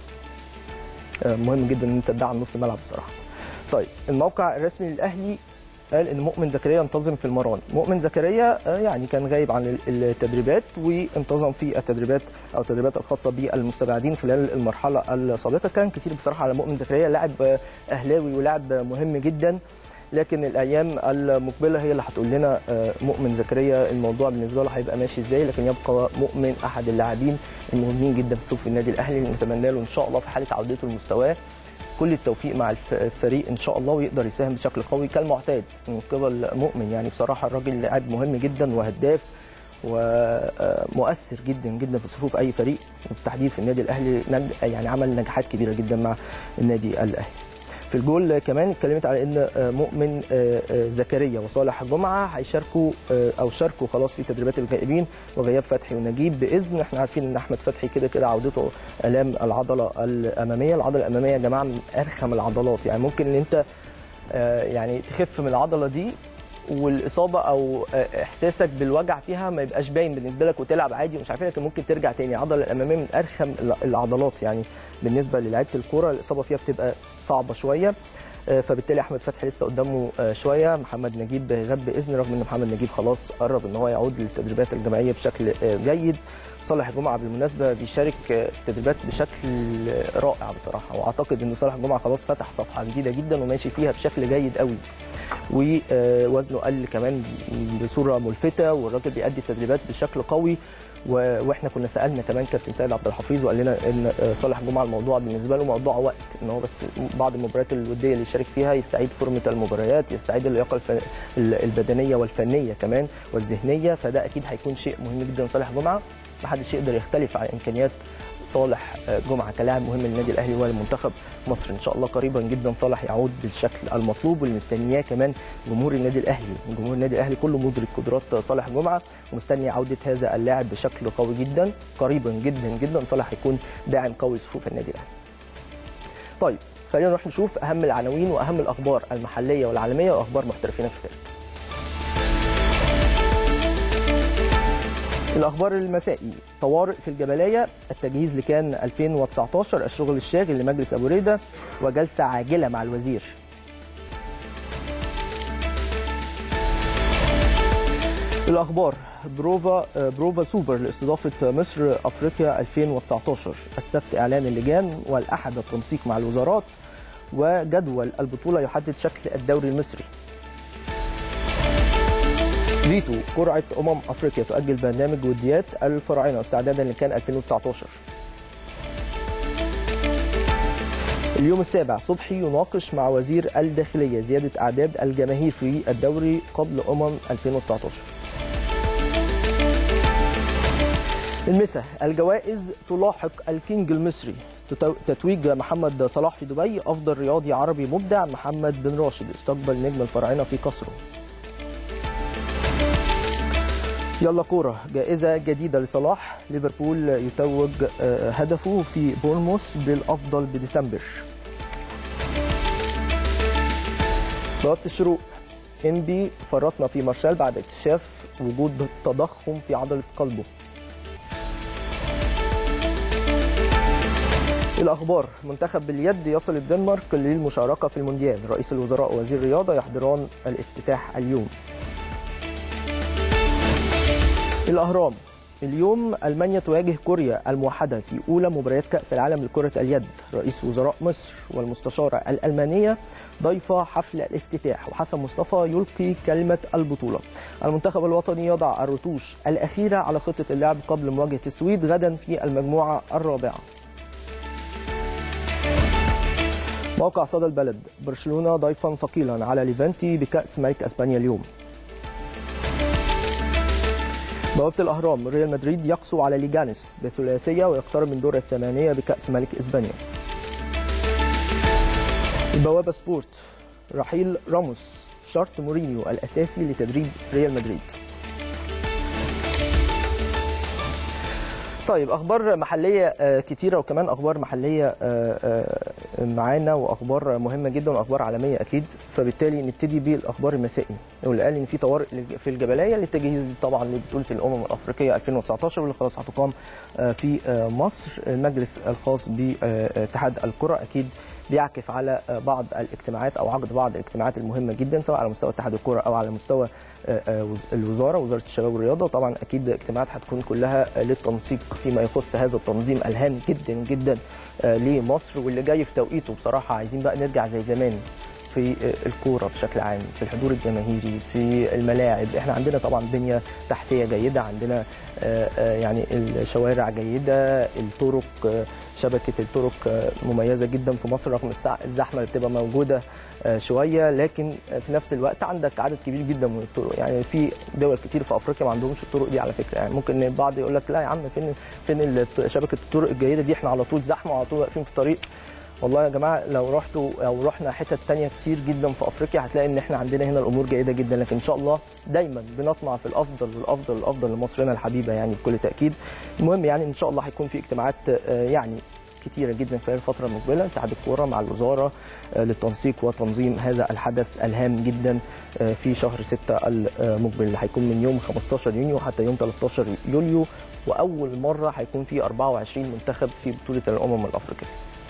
آه، مهم جدا ان انت تدعم نص الملعب بصراحه طيب الموقع الرسمي للاهلي قال ان مؤمن زكريا انتظم في المران مؤمن زكريا آه، يعني كان غايب عن ال- التدريبات وانتظم في التدريبات او التدريبات الخاصه بالمستبعدين خلال المرحله السابقه كان كتير بصراحه على مؤمن زكريا لاعب آه، اهلاوي ولاعب مهم جدا لكن الايام المقبله هي اللي هتقول لنا آه، مؤمن زكريا الموضوع بالنسبه له هيبقى ماشي ازاي لكن يبقى مؤمن احد اللاعبين المهمين جدا في صفوف النادي الاهلي نتمنى له ان شاء الله في حاله عودته لمستواه كل التوفيق مع الف- الفريق ان شاء الله ويقدر يساهم بشكل قوي كالمعتاد من قبل مؤمن يعني بصراحه الراجل لاعب مهم جدا وهداف ومؤثر جدا جدا في صفوف اي فريق وبالتحديد في النادي الاهلي نج- يعني عمل نجاحات كبيره جدا مع النادي الاهلي في الجول كمان اتكلمت على ان مؤمن زكريا وصالح جمعه هيشاركوا او شاركوا خلاص في تدريبات الغائبين وغياب فتحي ونجيب باذن احنا عارفين ان احمد فتحي كده كده عودته الام العضله الاماميه العضله الاماميه يا جماعه من ارخم العضلات يعني ممكن ان انت آه، يعني تخف من العضله دي والاصابه او آه، احساسك بالوجع فيها ما يبقاش باين بالنسبه لك وتلعب عادي ومش عارف إيه، لكن ممكن ترجع تاني العضله الاماميه من ارخم العضلات يعني بالنسبه للعيبه الكوره الاصابه فيها بتبقى صعبه شويه آه، فبالتالي احمد فتحي لسه قدامه آه، شويه محمد نجيب غاب باذن رغم ان محمد نجيب خلاص قرب ان هو يعود للتدريبات الجماعيه بشكل آه، جيد صالح جمعه بالمناسبه بيشارك آه، في التدريبات بشكل آه، رائع بصراحه واعتقد ان صالح جمعه خلاص فتح صفحه جديده جدا وماشي فيها بشكل جيد قوي ووزنه قل كمان بصوره ملفته والراجل بيأدي التدريبات بشكل قوي و- واحنا كنا سالنا كمان كابتن سيد عبد الحفيظ وقال لنا ان صالح جمعه الموضوع بالنسبه له موضوع وقت ان هو بس بعض المباريات الوديه اللي يشارك فيها يستعيد فورمه المباريات يستعيد اللياقه الف- البدنيه والفنيه كمان والذهنيه فده اكيد هيكون شيء مهم جدا لصالح جمعه محدش يقدر يختلف على امكانيات صالح جمعه كلاعب مهم للنادي الاهلي ولمنتخب مصر ان شاء الله قريبا جدا صالح يعود بالشكل المطلوب واللي مستنياه كمان جمهور النادي الاهلي جمهور النادي الاهلي كله مدرك قدرات صالح جمعه ومستني عوده هذا اللاعب بشكل قوي جدا قريبا جدا جدا صالح هيكون داعم قوي لصفوف النادي الاهلي طيب خلينا نروح نشوف اهم العناوين واهم الاخبار المحليه والعالميه واخبار محترفين القتال الاخبار المسائي طوارئ في الجبليه التجهيز لكان 2019 الشغل الشاغل لمجلس ابو ريده وجلسه عاجله مع الوزير الاخبار بروفا بروفا سوبر لاستضافه مصر افريقيا 2019 السبت اعلان اللجان والاحد التنسيق مع الوزارات وجدول البطوله يحدد شكل الدوري المصري فيتو قرعه امم افريقيا تؤجل برنامج وديات الفراعنه استعدادا لكان 2019 اليوم السابع صبحي يناقش مع وزير الداخليه زياده اعداد الجماهير في الدوري قبل امم 2019 المسا الجوائز تلاحق الكينج المصري تتويج محمد صلاح في دبي افضل رياضي عربي مبدع محمد بن راشد استقبل نجم الفراعنه في قصره يلا كورة جائزة جديدة لصلاح ليفربول يتوج هدفه في بورموس بالأفضل بديسمبر بوابة الشروق انبي فرطنا في مارشال بعد اكتشاف وجود تضخم في عضلة قلبه الأخبار منتخب باليد يصل الدنمارك للمشاركة في المونديال رئيس الوزراء ووزير الرياضة يحضران الافتتاح اليوم الأهرام اليوم ألمانيا تواجه كوريا الموحدة في أولى مباريات كأس العالم لكرة اليد رئيس وزراء مصر والمستشارة الألمانية ضيف حفل الافتتاح وحسن مصطفى يلقي كلمة البطولة المنتخب الوطني يضع الرتوش الأخيرة على خطة اللعب قبل مواجهة السويد غدا في المجموعة الرابعة موقع صدى البلد برشلونة ضيفا ثقيلا على ليفانتي بكأس ملك أسبانيا اليوم بوابة الأهرام ريال مدريد يقسو على ليجانس بثلاثية ويقترب من دور الثمانية بكأس ملك إسبانيا البوابة سبورت رحيل راموس شرط مورينيو الأساسي لتدريب ريال مدريد طيب اخبار محليه كتيره وكمان اخبار محليه معانا واخبار مهمه جدا واخبار عالميه اكيد فبالتالي نبتدي بالاخبار المسائي واللي قال ان في طوارئ في الجبليه للتجهيز طبعا لبطوله الامم الافريقيه 2019 واللي خلاص هتقام في مصر المجلس الخاص باتحاد الكره اكيد بيعكف على بعض الاجتماعات او عقد بعض الاجتماعات المهمه جدا سواء على مستوى اتحاد الكره او على مستوى الوزاره وزاره الشباب والرياضه وطبعا اكيد اجتماعات هتكون كلها للتنسيق فيما يخص هذا التنظيم الهام جدا جدا لمصر واللي جاي في توقيته بصراحه عايزين بقى نرجع زي زمان في الكوره بشكل عام في الحضور الجماهيري في الملاعب احنا عندنا طبعا بنيه تحتيه جيده عندنا يعني الشوارع جيده الطرق شبكه الطرق مميزه جدا في مصر رغم الزحمه اللي بتبقى موجوده شويه لكن في نفس الوقت عندك عدد كبير جدا من الطرق يعني في دول كتير في افريقيا ما عندهمش الطرق دي على فكره يعني ممكن البعض يقول لك لا يا عم فين فين شبكه الطرق الجيده دي احنا على طول زحمه وعلى طول واقفين في الطريق والله يا جماعه لو رحتوا او رحنا حتت تانية كتير جدا في افريقيا هتلاقي ان احنا عندنا هنا الامور جيده جدا لكن ان شاء الله دايما بنطمع في الافضل والافضل والافضل لمصرنا الحبيبه يعني بكل تاكيد المهم يعني ان شاء الله هيكون في اجتماعات يعني كتيره جدا خلال الفتره المقبله اتحاد الكوره مع الوزاره للتنسيق وتنظيم هذا الحدث الهام جدا في شهر 6 المقبل اللي هيكون من يوم 15 يونيو حتى يوم 13 يوليو واول مره هيكون في 24 منتخب في بطوله الامم الافريقيه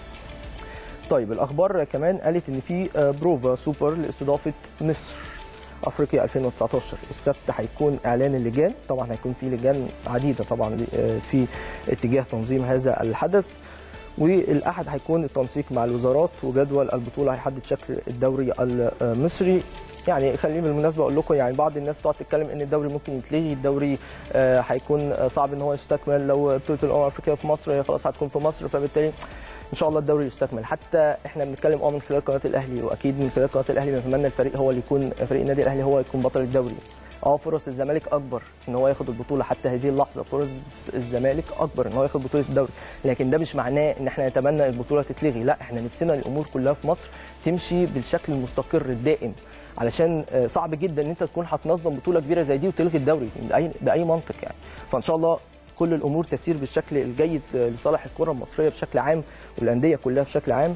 طيب الاخبار كمان قالت ان في بروفا سوبر لاستضافه مصر افريقيا 2019 السبت هيكون اعلان اللجان طبعا هيكون في لجان عديده طبعا في اتجاه تنظيم هذا الحدث والاحد هيكون التنسيق مع الوزارات وجدول البطوله هيحدد شكل الدوري المصري يعني خليني بالمناسبه اقول لكم يعني بعض الناس بتقعد تتكلم ان الدوري ممكن يتلغي الدوري هيكون صعب ان هو يستكمل لو بطوله الامم الافريقيه في مصر هي خلاص هتكون في مصر فبالتالي ان شاء الله الدوري يستكمل حتى احنا بنتكلم اه من خلال قناه الاهلي واكيد من خلال قناه الاهلي بنتمنى الفريق هو اللي يكون فريق النادي الاهلي هو يكون بطل الدوري اه فرص الزمالك اكبر ان هو ياخد البطوله حتى هذه اللحظه فرص الزمالك اكبر ان هو ياخد بطوله الدوري لكن ده مش معناه ان احنا نتمنى البطوله تتلغي لا احنا نفسنا الامور كلها في مصر تمشي بالشكل المستقر الدائم علشان صعب جدا ان انت تكون هتنظم بطوله كبيره زي دي وتلغي الدوري باي باي منطق يعني فان شاء الله كل الامور تسير بالشكل الجيد لصالح الكره المصريه بشكل عام والانديه كلها بشكل عام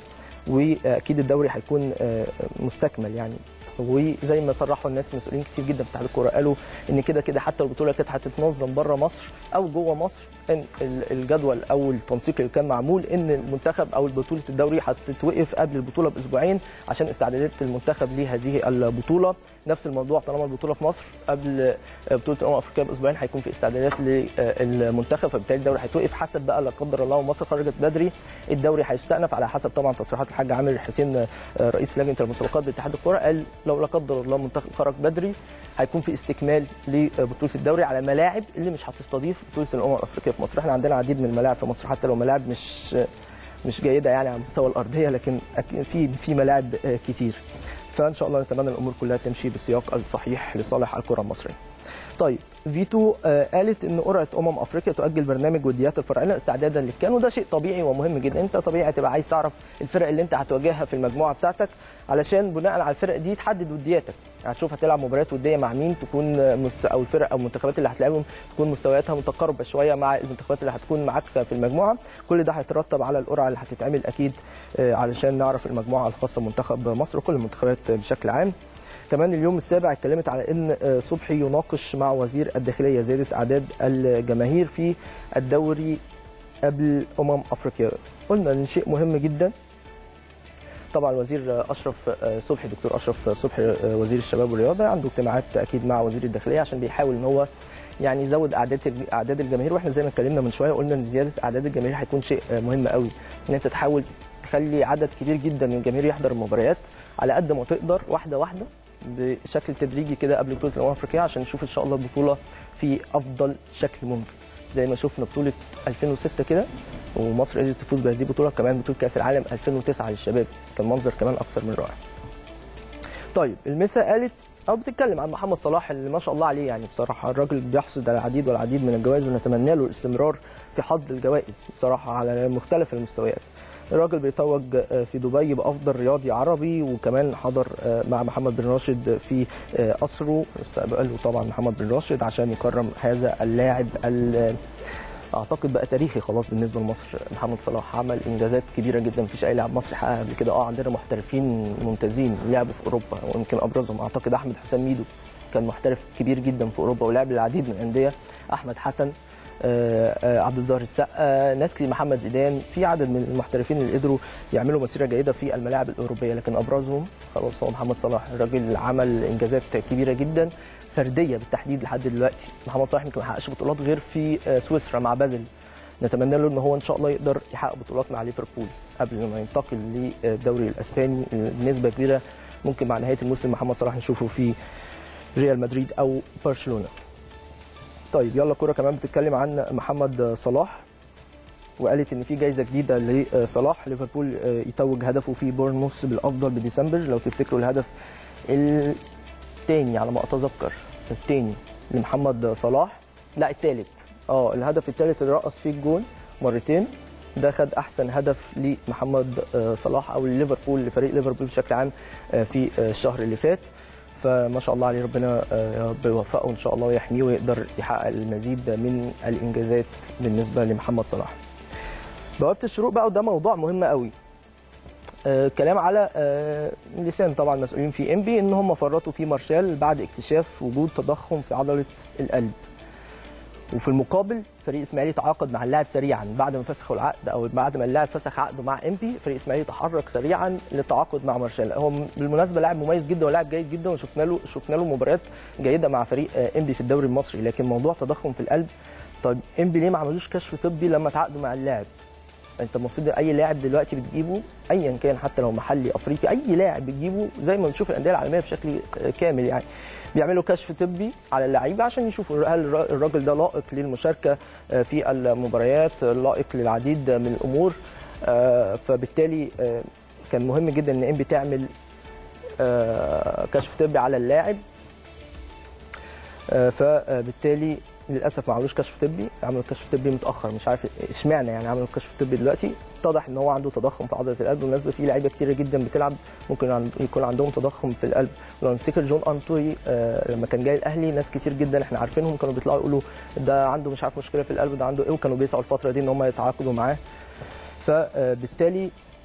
واكيد الدوري هيكون آه، مستكمل يعني وزي ما صرحوا الناس مسؤولين كتير جدا في اتحاد الكوره قالوا ان كده كده حتى البطوله كانت هتتنظم بره مصر او جوه مصر ان ال- الجدول او التنسيق اللي كان معمول ان المنتخب او بطوله الدوري هتتوقف قبل البطوله باسبوعين عشان استعدادات المنتخب لهذه البطوله نفس الموضوع طالما البطوله في مصر قبل بطوله الامم الافريقيه باسبوعين هيكون في استعدادات للمنتخب فبالتالي الدوري هيتوقف حسب بقى لا قدر الله ومصر خرجت بدري الدوري هيستأنف على حسب طبعا تصريحات الحاج عامر حسين رئيس لجنه المسابقات باتحاد الكره قال لو لا قدر الله المنتخب خرج بدري هيكون في استكمال لبطوله الدوري على الملاعب اللي مش هتستضيف بطوله الامم الافريقيه في مصر احنا عندنا العديد من الملاعب في مصر حتى لو ملاعب مش مش جيده يعني على مستوى الارضيه لكن أكيد في في ملاعب كتير فان شاء الله نتمنى الامور كلها تمشي بالسياق الصحيح لصالح الكره المصريه طيب فيتو آه، قالت ان قرعه امم افريقيا تؤجل برنامج وديات الفرعيه استعدادا للكان وده شيء طبيعي ومهم جدا انت طبيعي هتبقى عايز تعرف الفرق اللي انت هتواجهها في المجموعه بتاعتك علشان بناء على الفرق دي تحدد ودياتك هتشوف هتلعب مباريات وديه مع مين تكون مس... او الفرق او المنتخبات اللي هتلعبهم تكون مستوياتها متقاربه شويه مع المنتخبات اللي هتكون معاك في المجموعه كل ده هيترتب على القرعه اللي هتتعمل اكيد آه، علشان نعرف المجموعه الخاصه بمنتخب مصر وكل المنتخبات بشكل عام كمان اليوم السابع اتكلمت على ان آه، صبحي يناقش مع وزير الداخليه زياده اعداد الجماهير في الدوري قبل امم افريقيا قلنا ان شيء مهم جدا طبعا الوزير اشرف آه، صبحي دكتور اشرف صبحي آه، وزير الشباب والرياضه عنده اجتماعات اكيد مع وزير الداخليه عشان بيحاول ان هو يعني يزود اعداد اعداد الجماهير واحنا زي ما اتكلمنا من شويه قلنا ان زياده اعداد الجماهير هيكون شيء آه، مهم قوي ان انت تحاول تخلي عدد كبير جدا من الجماهير يحضر المباريات على قد ما تقدر واحده واحده بشكل تدريجي كده قبل بطوله الامم الافريقيه عشان نشوف ان شاء الله البطوله في افضل شكل ممكن زي ما شفنا بطوله 2006 كده ومصر قدرت تفوز بهذه البطوله كمان بطوله كاس العالم 2009 للشباب كان منظر كمان اكثر من رائع طيب المسا قالت او بتتكلم عن محمد صلاح اللي ما شاء الله عليه يعني بصراحه الراجل بيحصد على العديد والعديد من الجوائز ونتمنى له الاستمرار في حظ الجوائز بصراحه على مختلف المستويات الراجل بيتوج في دبي بافضل رياضي عربي وكمان حضر مع محمد بن راشد في قصره استقبله طبعا محمد بن راشد عشان يكرم هذا اللاعب ال- اعتقد بقى تاريخي خلاص بالنسبه لمصر محمد صلاح عمل انجازات كبيره جدا مفيش اي لاعب مصري حققها قبل كده اه عندنا محترفين ممتازين لعبوا في اوروبا ويمكن ابرزهم اعتقد احمد حسام ميدو كان محترف كبير جدا في اوروبا ولعب للعديد من الانديه احمد حسن آه، آه، عبد الظاهر السقا ناس كتير محمد زيدان في عدد من المحترفين اللي قدروا يعملوا مسيره جيده في الملاعب الاوروبيه لكن ابرزهم خلاص هو محمد صلاح الراجل عمل انجازات كبيره جدا فرديه بالتحديد لحد دلوقتي محمد صلاح يمكن ما حققش بطولات غير في آه، سويسرا مع بازل نتمنى له ان هو ان شاء الله يقدر يحقق بطولات مع ليفربول قبل ما ينتقل للدوري الاسباني بنسبه كبيره ممكن مع نهايه الموسم محمد صلاح نشوفه في ريال مدريد او برشلونه طيب يلا كرة كمان بتتكلم عن محمد صلاح وقالت ان في جائزه جديده لصلاح ليفربول يتوج هدفه في بورنموث بالافضل بديسمبر لو تفتكروا الهدف الثاني على ما اتذكر الثاني لمحمد صلاح لا الثالث اه الهدف الثالث اللي رقص فيه الجون مرتين ده خد احسن هدف لمحمد آه، صلاح او ليفربول لفريق ليفربول بشكل عام آه، في آه، الشهر اللي فات فما شاء الله عليه ربنا آه، يا رب يوفقه ان شاء الله ويحميه ويقدر يحقق المزيد من الانجازات بالنسبه لمحمد صلاح. بوابه الشروق بقى وده موضوع مهم قوي. آه كلام على آه لسان طبعا مسؤولين في ام بي ان هم فرطوا في مارشال بعد اكتشاف وجود تضخم في عضله القلب. وفي المقابل فريق اسماعيلي تعاقد مع اللاعب سريعا بعد ما فسخوا العقد او بعد ما اللاعب فسخ عقده مع ام بي فريق اسماعيلي تحرك سريعا للتعاقد مع مارشال هو بالمناسبه لاعب مميز جدا ولاعب جيد جدا وشفنا له شفنا له مباريات جيده مع فريق ام بي في الدوري المصري لكن موضوع تضخم في القلب طيب ام بي ليه ما عملوش كشف طبي لما تعاقدوا مع اللاعب انت المفروض اي لاعب دلوقتي بتجيبه ايا كان حتى لو محلي افريقي اي لاعب بتجيبه زي ما بنشوف الانديه العالميه بشكل كامل يعني بيعملوا كشف طبي على اللعيبه عشان يشوفوا هل الراجل ده لائق للمشاركه في المباريات لائق للعديد من الامور فبالتالي كان مهم جدا ان ام تعمل كشف طبي على اللاعب فبالتالي للاسف ما عملوش كشف طبي عملوا كشف طبي متاخر مش عارف اشمعنى يعني عملوا كشف طبي دلوقتي اتضح ان هو عنده تضخم في عضله القلب بالمناسبه في لعيبه كتيره جدا بتلعب ممكن عند يكون عندهم تضخم في القلب لو نفتكر جون انتوي آه لما كان جاي الاهلي ناس كتير جدا احنا عارفينهم كانوا بيطلعوا يقولوا ده عنده مش عارف مشكله في القلب ده عنده ايه وكانوا بيسعوا الفتره دي ان هم يتعاقدوا معاه فبالتالي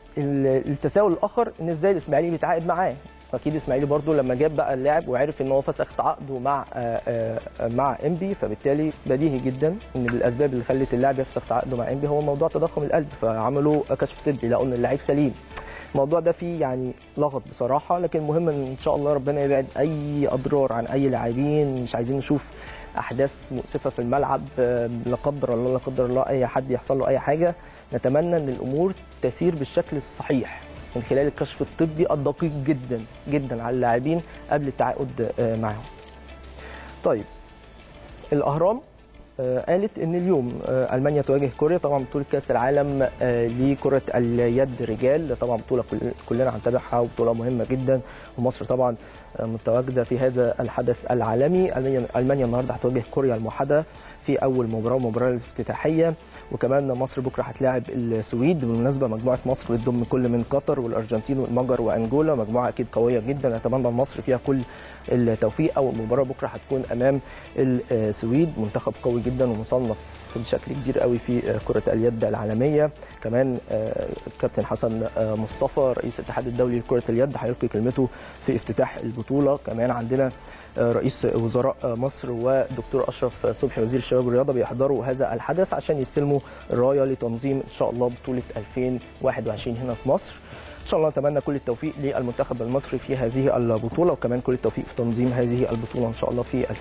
ال- التساؤل الاخر ان ازاي الاسماعيلي بيتعاقد معاه اكيد الاسماعيلي برضو لما جاب بقى اللاعب وعرف ان هو فسخ تعاقده مع آه، آه، مع انبي فبالتالي بديهي جدا ان من الاسباب اللي خلت اللاعب يفسخ تعاقده مع انبي هو موضوع تضخم القلب فعملوا كشف طبي لقوا ان اللعيب سليم الموضوع ده فيه يعني لغط بصراحه لكن المهم ان ان شاء الله ربنا يبعد اي اضرار عن اي لاعبين مش عايزين نشوف احداث مؤسفه في الملعب آه، لا قدر الله لا قدر الله اي حد يحصل له اي حاجه نتمنى ان الامور تسير بالشكل الصحيح من خلال الكشف الطبي الدقيق جدا جدا على اللاعبين قبل التعاقد آه، معهم. طيب الاهرام آه، قالت ان اليوم آه، المانيا تواجه كوريا طبعا بطوله كاس العالم آه، لكره اليد رجال طبعا بطوله كل- كلنا هنتابعها وبطوله مهمه جدا ومصر طبعا آه، متواجده في هذا الحدث العالمي ألمانيا- المانيا النهارده هتواجه كوريا الموحده في اول مباراه المباراه الافتتاحيه وكمان مصر بكره هتلاعب السويد بالمناسبه مجموعه مصر بتضم كل من قطر والارجنتين والمجر وانجولا مجموعه اكيد قويه جدا اتمنى مصر فيها كل التوفيق اول مباراه بكره هتكون امام السويد منتخب قوي جدا ومصنف بشكل كبير قوي في كره اليد العالميه كمان آه، الكابتن حسن آه، مصطفى رئيس الاتحاد الدولي لكره اليد هيلقي كلمته في افتتاح البطوله كمان عندنا آه، رئيس وزراء آه، مصر ودكتور اشرف صبحي وزير الشباب والرياضه بيحضروا هذا الحدث عشان يستلموا الرايه لتنظيم ان شاء الله بطوله 2021 هنا في مصر ان شاء الله نتمنى كل التوفيق للمنتخب المصري في هذه البطوله وكمان كل التوفيق في تنظيم هذه البطوله ان شاء الله في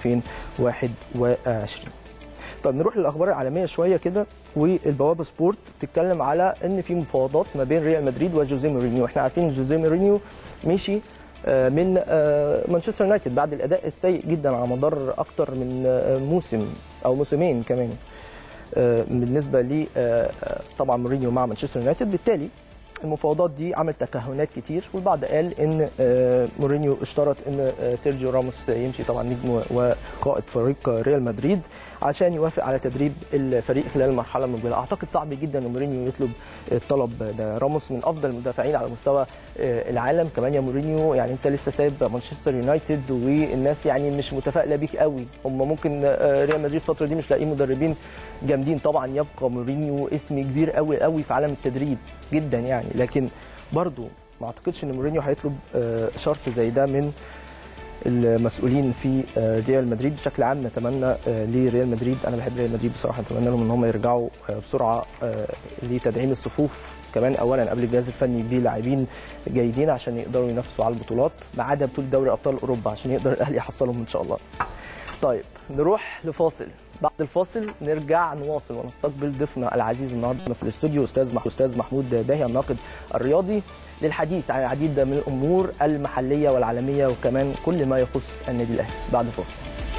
2021 طب نروح للاخبار العالميه شويه كده والبوابه سبورت بتتكلم على ان في مفاوضات ما بين ريال مدريد وجوزيه مورينيو احنا عارفين ان جوزيه مورينيو مشي آه، من آه، مانشستر يونايتد بعد الاداء السيء جدا على مدار اكتر من آه، موسم او موسمين كمان آه، بالنسبه ل آه، آه، طبعا مورينيو مع مانشستر يونايتد بالتالي المفاوضات دي عملت تكهنات كتير والبعض قال ان آه، مورينيو اشترط ان آه، سيرجيو راموس يمشي طبعا نجم وقائد فريق ريال مدريد عشان يوافق على تدريب الفريق خلال المرحله المقبله اعتقد صعب جدا ان مورينيو يطلب الطلب ده راموس من افضل المدافعين على مستوى آه، العالم كمان يا مورينيو يعني انت لسه سايب مانشستر يونايتد والناس يعني مش متفائله بيك قوي هم ممكن آه، ريال مدريد الفتره دي مش لاقيين مدربين جامدين طبعا يبقى مورينيو اسم كبير قوي قوي في عالم التدريب جدا يعني لكن برضو ما اعتقدش ان مورينيو هيطلب آه، شرط زي ده من المسؤولين في آه، ريال مدريد بشكل عام نتمنى آه، لريال مدريد انا بحب ريال مدريد بصراحه نتمنى لهم ان هم يرجعوا آه، بسرعه آه، لتدعيم الصفوف كمان اولا قبل الجهاز الفني بلاعبين جيدين عشان يقدروا ينافسوا على البطولات ما عدا بطوله دوري ابطال اوروبا عشان يقدر الاهلي يحصلهم ان شاء الله. طيب نروح لفاصل بعد الفاصل نرجع نواصل ونستقبل ضيفنا العزيز النهارده في الاستوديو استاذ مح- استاذ محمود باهي الناقد الرياضي للحديث عن العديد من الامور المحليه والعالميه وكمان كل ما يخص النادي الاهلي بعد الفاصل.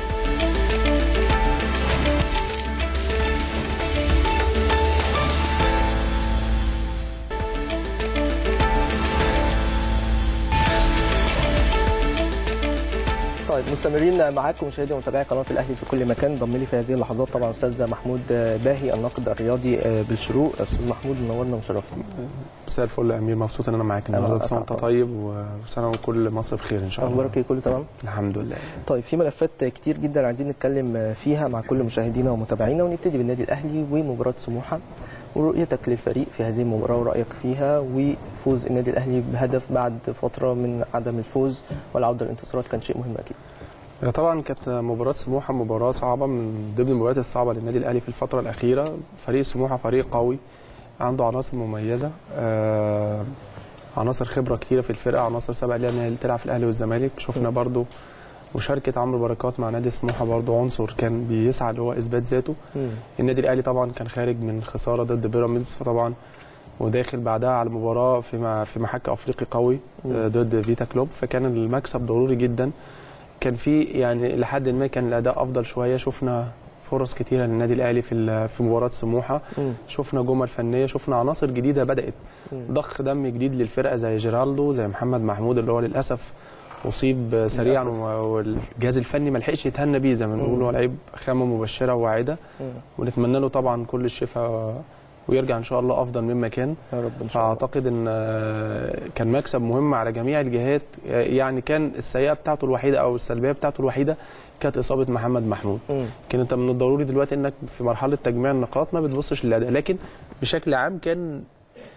طيب مستمرين معاكم مشاهدي ومتابعي قناه الاهلي في كل مكان ضم لي في هذه اللحظات طبعا استاذ محمود باهي الناقد الرياضي بالشروق استاذ محمود منورنا ومشرفنا مساء الفل يا امير مبسوط ان انا معاك النهارده أنا كل سنه وانت أسعد. طيب وسنه وكل مصر بخير ان شاء الله اخبارك ايه كله تمام الحمد لله طيب في ملفات كتير جدا عايزين نتكلم فيها مع كل مشاهدينا ومتابعينا ونبتدي بالنادي الاهلي ومباراه سموحه ورؤيتك للفريق في هذه المباراه ورايك فيها وفوز النادي الاهلي بهدف بعد فتره من عدم الفوز والعوده للانتصارات كان شيء مهم اكيد هي طبعا كانت مباراه سموحه مباراه صعبه من ضمن المباريات الصعبه للنادي الاهلي في الفتره الاخيره فريق سموحه فريق قوي عنده عناصر مميزه آه عناصر خبره كتيره في الفرقه عناصر سبق ليها ان هي تلعب في الاهلي والزمالك شفنا برضو مشاركه عمرو بركات مع نادي سموحه برضو عنصر كان بيسعى اللي هو اثبات ذاته النادي الاهلي طبعا كان خارج من خساره ضد بيراميدز فطبعا وداخل بعدها على مباراه في مع- في محك افريقي قوي مم. آه، ضد فيتا كلوب فكان المكسب ضروري جدا كان في يعني لحد ما كان الاداء افضل شويه شفنا فرص كتيره للنادي الاهلي في ال- في مباراه سموحه مم. شفنا جمل فنيه شفنا عناصر جديده بدات مم. ضخ دم جديد للفرقه زي جيرالدو زي محمد محمود اللي هو للاسف اصيب سريعا للأسف. و- والجهاز الفني ما لحقش يتهنى بيه زي ما بنقول مم. هو لعيب خامه مبشره وواعده مم. ونتمنى له طبعا كل الشفاء ويرجع ان شاء الله افضل مما كان يا رب ان شاء الله فاعتقد ان آه، كان مكسب مهم على جميع الجهات آه، يعني كان السيئه بتاعته الوحيده او السلبيه بتاعته الوحيده كانت اصابه محمد محمود مم. كان انت من الضروري دلوقتي انك في مرحله تجميع النقاط ما بتبصش للاداء لكن بشكل عام كان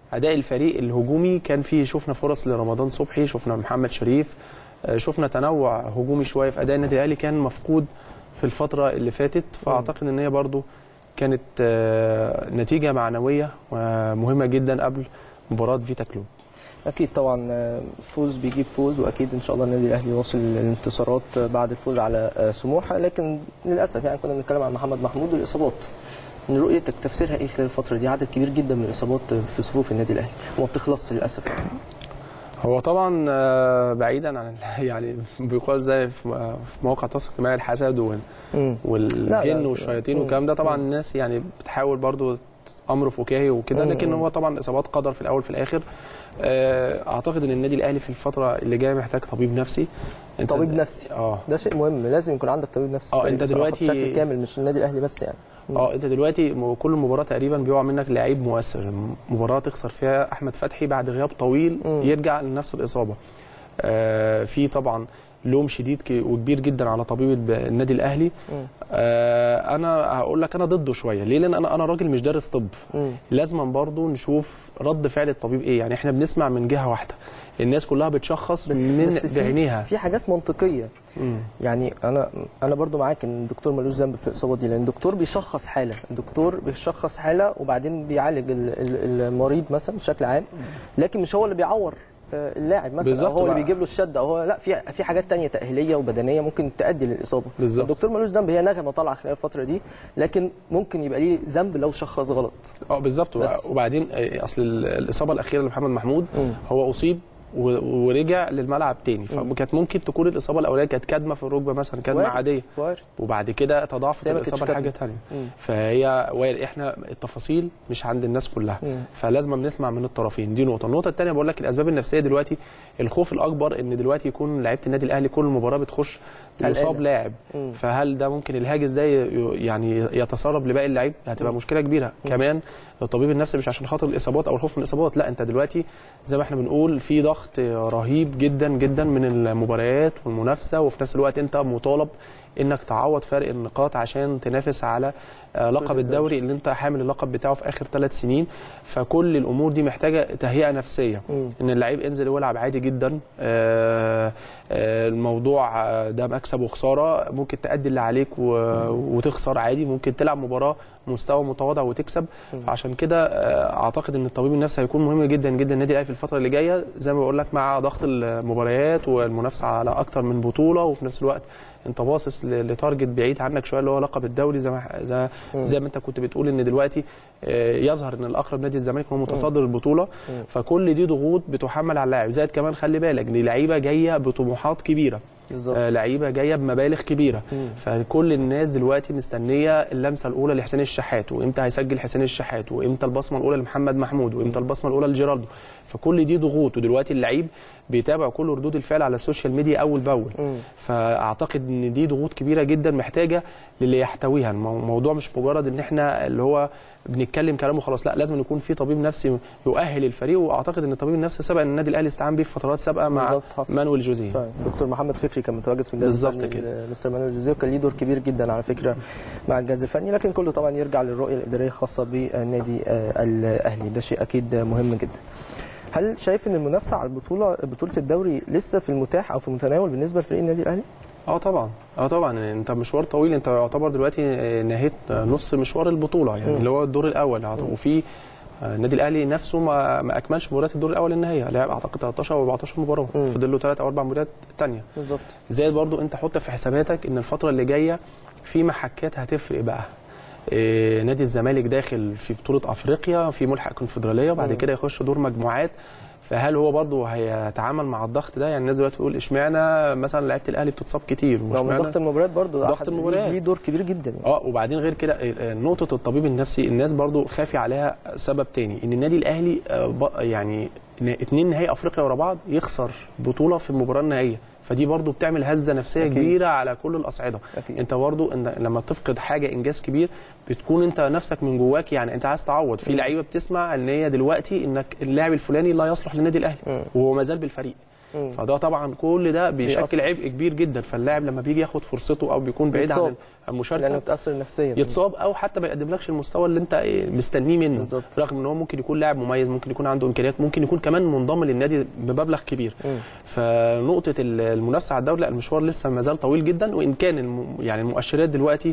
اداء الفريق الهجومي كان فيه شفنا فرص لرمضان صبحي شفنا محمد شريف آه، شفنا تنوع هجومي شويه في اداء النادي الاهلي كان مفقود في الفتره اللي فاتت فاعتقد ان هي برضو كانت آه، نتيجه معنويه ومهمه جدا قبل مباراه فيتا كلوب اكيد طبعا آه، فوز بيجيب فوز واكيد ان شاء الله النادي الاهلي يوصل للانتصارات آه، بعد الفوز على آه، سموحه لكن للاسف يعني كنا بنتكلم عن محمد محمود والاصابات من رؤيتك تفسيرها ايه خلال الفتره دي عدد كبير جدا من الاصابات في صفوف النادي الاهلي وما بتخلصش للاسف يعني. هو طبعا آه، بعيدا عن يعني بيقال زي في في مواقع التواصل الاجتماعي الحسد وال- مم. لا، والجن لا، والشياطين مم. والكلام ده طبعا مم. الناس يعني بتحاول برضو امر فكاهي وكده مم. لكن هو طبعا اصابات قدر في الاول في الاخر آه، اعتقد ان النادي الاهلي في الفتره اللي جايه محتاج طبيب نفسي أنت- طبيب نفسي اه ده شيء مهم لازم يكون عندك طبيب نفسي آه، في أنت الفريق بصراحة دلوقتي- بشكل كامل مش النادي الاهلي بس يعني اه انت دلوقتي م- كل مباراه تقريبا بيقع منك لعيب مؤثر مباراه تخسر فيها احمد فتحي بعد غياب طويل مم. يرجع لنفس الاصابه آه في طبعا لوم شديد ك- وكبير جدا على طبيب الب- النادي الاهلي مم. آه انا هقول لك انا ضده شويه ليه لان انا انا راجل مش دارس طب مم. لازما برضو نشوف رد فعل الطبيب ايه يعني احنا بنسمع من جهه واحده الناس كلها بتشخص بس من بس في- بعينيها في حاجات منطقيه مم. يعني انا انا برضو معاك ان الدكتور ملوش ذنب في الاصابه دي لان الدكتور بيشخص حاله الدكتور بيشخص حاله وبعدين بيعالج ال- ال- المريض مثلا بشكل عام لكن مش هو اللي بيعور آه، اللاعب مثلا بالظبط او هو اللي بقى. بيجيب له الشد او هو لا في في حاجات تانية تاهيليه وبدنيه ممكن تؤدي للاصابه بالظبط. الدكتور ملوش ذنب هي نغمه طالعه خلال الفتره دي لكن ممكن يبقى ليه ذنب لو شخص غلط اه بالظبط بس. وبعدين آه، اصل ال- الاصابه الاخيره لمحمد محمود مم. هو اصيب و- ورجع للملعب تاني فكانت ممكن تكون الاصابه الاولانيه كانت كدمه في الركبه مثلا كدمه وارد. عاديه وارد. وبعد كده تضاعفت بس هي ما كانتش الاصابه لحاجه كدمة. ثانيه مم. فهي وارد احنا التفاصيل مش عند الناس كلها مم. فلازم نسمع من الطرفين دي نقطه النقطه الثانيه بقول لك الاسباب النفسيه دلوقتي الخوف الاكبر ان دلوقتي يكون لعيبه النادي الاهلي كل مباراه بتخش يصاب قلقانة. لاعب مم. فهل ده ممكن الهاجس ده ي- يعني يتسرب لباقي اللعيب هتبقى مشكله كبيره كمان الطبيب النفسي مش عشان خاطر الاصابات او الخوف من الاصابات لا انت دلوقتي زي ما احنا بنقول في ضغط رهيب جدا جدا من المباريات والمنافسه وفي نفس الوقت انت مطالب انك تعوض فرق النقاط عشان تنافس على آه، لقب الدوري اللي انت حامل اللقب بتاعه في اخر ثلاث سنين فكل الامور دي محتاجه تهيئه نفسيه مم. ان اللعيب ينزل ويلعب عادي جدا آه، آه، الموضوع آه، ده مكسب وخساره ممكن تأدي اللي عليك و- وتخسر عادي ممكن تلعب مباراه مستوى متواضع وتكسب عشان كده آه، اعتقد ان الطبيب النفسي هيكون مهم جدا جدا النادي الاهلي في الفتره اللي جايه زي ما بقول لك مع ضغط المباريات والمنافسه على اكتر من بطوله وفي نفس الوقت انت باصص ل- لتارجت بعيد عنك شويه اللي هو لقب الدوري زي ما زي, زي ما انت كنت بتقول ان دلوقتي آه، يظهر ان الاقرب نادي الزمالك هو متصدر البطوله فكل دي ضغوط بتحمل على اللاعب زائد كمان خلي بالك دي لعيبه جايه بطموحات كبيره بالظبط آه، لعيبه جايه بمبالغ كبيره مم. فكل الناس دلوقتي مستنيه اللمسه الاولى لحسين الشحات وامتى هيسجل حسين الشحات وامتى البصمه الاولى لمحمد محمود وامتى البصمه الاولى لجيراردو فكل دي ضغوط ودلوقتي اللعيب بيتابع كل ردود الفعل على السوشيال ميديا اول باول مم. فاعتقد ان دي ضغوط كبيره جدا محتاجه للي يحتويها المو- الموضوع مش مجرد ان احنا اللي هو بنتكلم كلام وخلاص لا لازم يكون في طبيب نفسي يؤهل الفريق واعتقد ان الطبيب النفسي سبق ان النادي الاهلي استعان بيه في فترات سابقه مع بالظبط، حصل. مانويل جوزيه طيب دكتور محمد فكري كان متواجد في الجهاز بالظبط الفني كده. ل- مستر مانويل جوزيه وكان ليه دور كبير جدا على فكره مع الجهاز الفني لكن كله طبعا يرجع للرؤيه الاداريه الخاصه بالنادي آه، الاهلي ده شيء اكيد مهم جدا هل شايف ان المنافسه على البطوله بطوله الدوري لسه في المتاح او في المتناول بالنسبه لفريق النادي الاهلي؟ اه طبعا اه طبعا انت مشوار طويل انت يعتبر دلوقتي نهيت نص مشوار البطوله يعني مم. اللي هو الدور الاول وفي آه، النادي الاهلي نفسه ما, ما اكملش مباريات الدور الاول للنهائي لعب اعتقد 13 او 14 مباراه مم. فاضل له ثلاث او اربع مباريات ثانيه بالظبط زائد برضو انت حط في حساباتك ان الفتره اللي جايه في محكات هتفرق بقى إيه نادي الزمالك داخل في بطوله افريقيا في ملحق كونفدراليه وبعد مم. كده يخش دور مجموعات فهل هو برضه هيتعامل مع الضغط ده يعني الناس دلوقتي بتقول اشمعنى مثلا لعيبه الاهلي بتتصاب كتير رغم واشمعنى ضغط المباريات برضه ضغط أحد- المباريات. ليه دور كبير جدا يعني. اه وبعدين غير كده آه، نقطه الطبيب النفسي الناس برضو خافي عليها سبب تاني ان النادي الاهلي آه، ب- يعني ن- اتنين نهائي افريقيا ورا بعض يخسر بطوله في المباراه النهائيه فدي برضو بتعمل هزه نفسيه أكيد. كبيره على كل الاصعده أكيد. انت برضو إن لما تفقد حاجه انجاز كبير بتكون انت نفسك من جواك يعني انت عايز تعوض في لعيبه بتسمع ان هي دلوقتي انك اللاعب الفلاني لا يصلح للنادي الاهلي مم. وهو ما زال بالفريق مم. فده طبعا كل ده بيشكل بيأثر. عبء كبير جدا فاللاعب لما بيجي ياخد فرصته او بيكون بعيد عن بيتصاب. المشاركه لانه بتاثر نفسيا يتصاب او حتى ما يقدملكش المستوى اللي انت إيه مستنيه منه بالظبط. رغم ان هو ممكن يكون لاعب مميز ممكن يكون عنده امكانيات ممكن يكون كمان منضم للنادي بمبلغ كبير مم. فنقطه ال- المنافسه على الدوري لا المشوار لسه ما زال طويل جدا وان كان الم يعني المؤشرات دلوقتي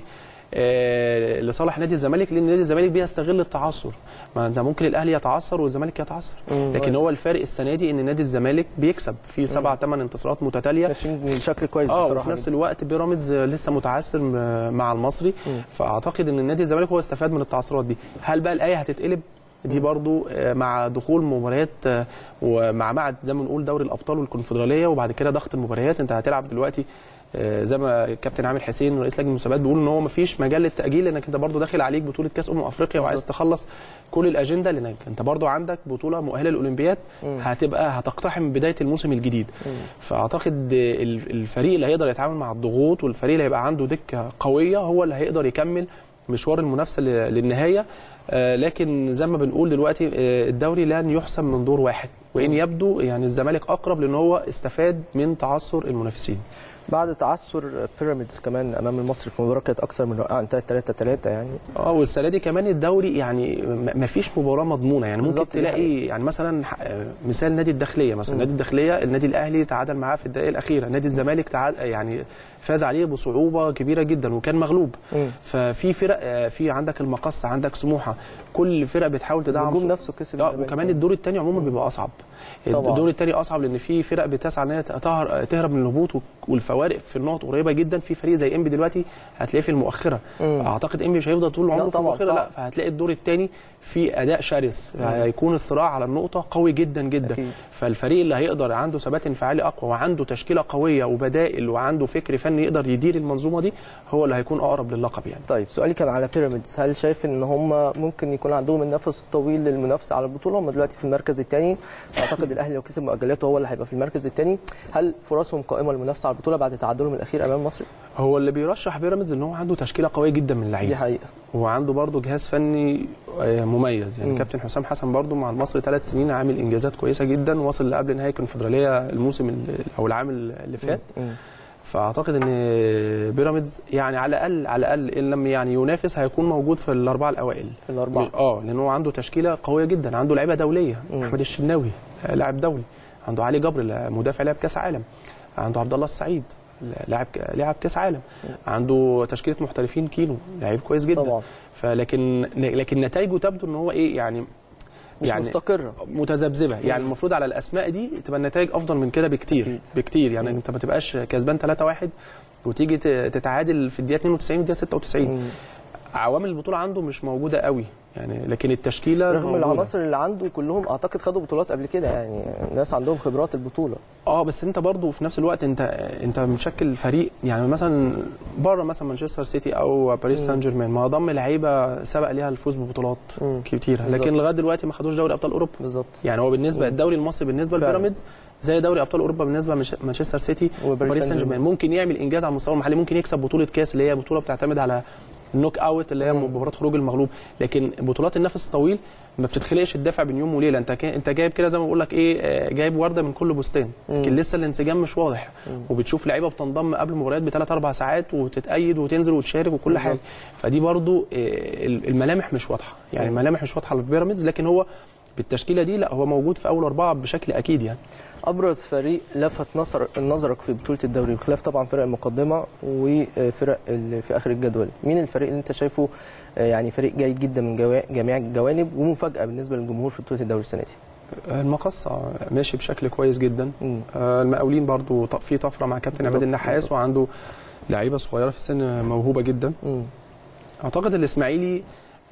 آه، لصالح نادي الزمالك لان نادي الزمالك بيستغل التعثر ما انت ممكن الاهلي يتعثر والزمالك يتعثر مم. لكن هو الفارق السنه دي ان نادي الزمالك بيكسب في سبع ثمان انتصارات متتاليه ماشيين بشكل كويس اه بصراحه وفي نفس الوقت بيراميدز لسه متعثر م- مع المصري مم. فاعتقد ان النادي الزمالك هو استفاد من التعثرات دي هل بقى الايه هتتقلب دي برضو آه، مع دخول مباريات آه، ومع معد زي ما نقول دوري الابطال والكونفدراليه وبعد كده ضغط المباريات انت هتلعب دلوقتي آه، زي ما الكابتن عامر حسين رئيس لجنه المسابقات بيقول ان هو ما فيش مجال للتاجيل لانك انت برضو داخل عليك بطوله كاس امم افريقيا وعايز بالظبط. تخلص كل الاجنده لانك انت برضو عندك بطوله مؤهله للاولمبياد مم. هتبقى هتقتحم بدايه الموسم الجديد مم. فاعتقد ال- الفريق اللي هيقدر يتعامل مع الضغوط والفريق اللي هيبقى عنده دكه قويه هو اللي هيقدر يكمل مشوار المنافسه ل- للنهايه آه، لكن زي ما بنقول دلوقتي آه، الدوري لن يحسم من دور واحد وان يبدو يعني الزمالك اقرب لان هو استفاد من تعثر المنافسين بعد تعثر بيراميدز كمان امام المصري في مباراه كانت اكثر من رائعه انتهت 3 3 يعني اه والسنه دي كمان الدوري يعني ما فيش مباراه مضمونه يعني ممكن بالظبط، دي تلاقي يعني مثلا ح- آه، مثال نادي الداخليه مثلا مم. نادي الداخليه النادي الاهلي تعادل معاه في الدقائق الاخيره نادي الزمالك تعادل يعني فاز عليه بصعوبه كبيره جدا وكان مغلوب مم. ففي فرق آه، في عندك المقص عندك سموحه كل فرق بتحاول تدعم النجوم ص- نفسه كسب اه الزمالك. وكمان الدور الثاني عموما بيبقى اصعب طبعاً. الدور الثاني اصعب لان في فرق بتسعى ان هي تهر- تهرب من الهبوط والفوارق في النقط قريبه جدا في فريق زي انبي دلوقتي هتلاقيه في المؤخره مم. اعتقد انبي مش هيفضل طول لا عمره في طبعاً، المؤخره صعب. لا فهتلاقي الدور الثاني في اداء شرس هيكون الصراع على النقطه قوي جدا جدا أكيد. فالفريق اللي هيقدر عنده ثبات انفعالي اقوى وعنده تشكيله قويه وبدائل وعنده فكر فني يقدر يدير المنظومه دي هو اللي هيكون اقرب للقب يعني طيب سؤالي كان على بيراميدز هل شايف ان هم ممكن يكون عندهم النفس الطويل للمنافسه على البطوله هم دلوقتي في المركز الثاني اعتقد الاهلي لو كسب مؤجلاته هو اللي هيبقى في المركز الثاني هل فرصهم قائمه للمنافسه على البطوله بعد تعادلهم الاخير امام المصري هو اللي بيرشح بيراميدز ان هو عنده تشكيله قويه جدا من دي اللعيبه حقيقه وعنده برضه جهاز فني آه، مميز يعني مم. كابتن حسام حسن برضه مع المصري ثلاث سنين عامل انجازات كويسه جدا وصل لقبل نهائي الكونفدراليه الموسم ال- او العام اللي فات مم. فاعتقد ان بيراميدز يعني على الاقل على الاقل ان لم يعني ينافس هيكون موجود في الاربعه الاوائل في الاربعه اه لان هو عنده تشكيله قويه جدا عنده لعيبه دوليه مم. احمد الشناوي آه، لاعب دولي عنده علي جبر لا- مدافع لاعب كاس عالم عنده عبد الله السعيد لاعب لاعب كاس عالم عنده تشكيله محترفين كيلو لعيب كويس جدا طبعا فلكن لكن نتائجه تبدو ان هو ايه يعني مش يعني مستقره متذبذبه يعني المفروض على الاسماء دي تبقى النتائج افضل من كده بكتير أكيد. بكتير يعني انت ما تبقاش كسبان 3-1 وتيجي ت- تتعادل في الدقيقه 92 والدقيقه 96 مم. عوامل البطوله عنده مش موجوده قوي يعني لكن التشكيله رغم موجودة. العناصر اللي عنده كلهم اعتقد خدوا بطولات قبل كده يعني ناس عندهم خبرات البطوله اه بس انت برضو في نفس الوقت انت انت مشكل فريق يعني مثلا بره مثلا مانشستر سيتي او باريس مم. سان جيرمان ما ضم لعيبه سبق ليها الفوز ببطولات مم. كتيره بالظبط. لكن لغايه دلوقتي ما خدوش دوري ابطال اوروبا بالظبط يعني هو بالنسبه مم. الدوري المصري بالنسبه فعلا. لبيراميدز زي دوري ابطال اوروبا بالنسبه لمش- مانشستر سيتي وباريس سان جيرمان ممكن يعمل انجاز على المستوى المحلي ممكن يكسب بطوله كاس اللي هي بطوله بتعتمد على النوك اوت اللي هي مم. مباراه خروج المغلوب لكن بطولات النفس الطويل ما بتتخلقش الدافع بين يوم وليله انت كا- انت جايب كده زي ما بقول لك ايه آه، جايب ورده من كل بستان مم. لكن لسه الانسجام مش واضح مم. وبتشوف لعيبه بتنضم قبل المباريات بثلاث اربع ساعات وتتأيد وتنزل وتشارك وكل بالظبط. حاجه فدي برضو آه، الملامح مش واضحه يعني مم. الملامح مش واضحه لبيراميدز لكن هو بالتشكيله دي لا هو موجود في اول اربعه بشكل اكيد يعني ابرز فريق لفت نظر نظرك في بطوله الدوري بخلاف طبعا فرق المقدمه وفرق اللي في اخر الجدول مين الفريق اللي انت شايفه آه، يعني فريق جيد جدا من جوا- جميع الجوانب ومفاجاه بالنسبه للجمهور في بطوله الدوري السنه دي المقصة ماشي بشكل كويس جدا مم. آه، المقاولين برضو ط- في طفره مع كابتن عماد بالظبط، النحاس بالظبط. وعنده لعيبه صغيره في السن موهوبه جدا مم. اعتقد الاسماعيلي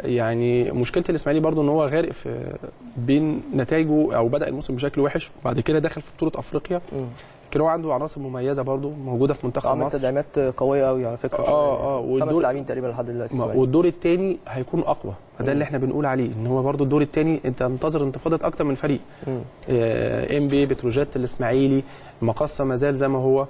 يعني مشكله الاسماعيلي برضو ان هو غارق في بين نتائجه او بدا الموسم بشكل وحش وبعد كده دخل في بطوله افريقيا مم. لكن هو عنده عناصر مميزه برضو موجوده في منتخب عمل مصر تدعيمات قويه قوي على فكره آه، آه، خمس والدور- لاعبين تقريبا لحد دلوقتي ما- السعودية. والدور الثاني هيكون اقوى فده اللي احنا بنقول عليه ان هو برضو الدور الثاني انت انتظر انتفاضه اكتر من فريق مم. ام بي بتروجيت الاسماعيلي المقصه ما زال زي ما هو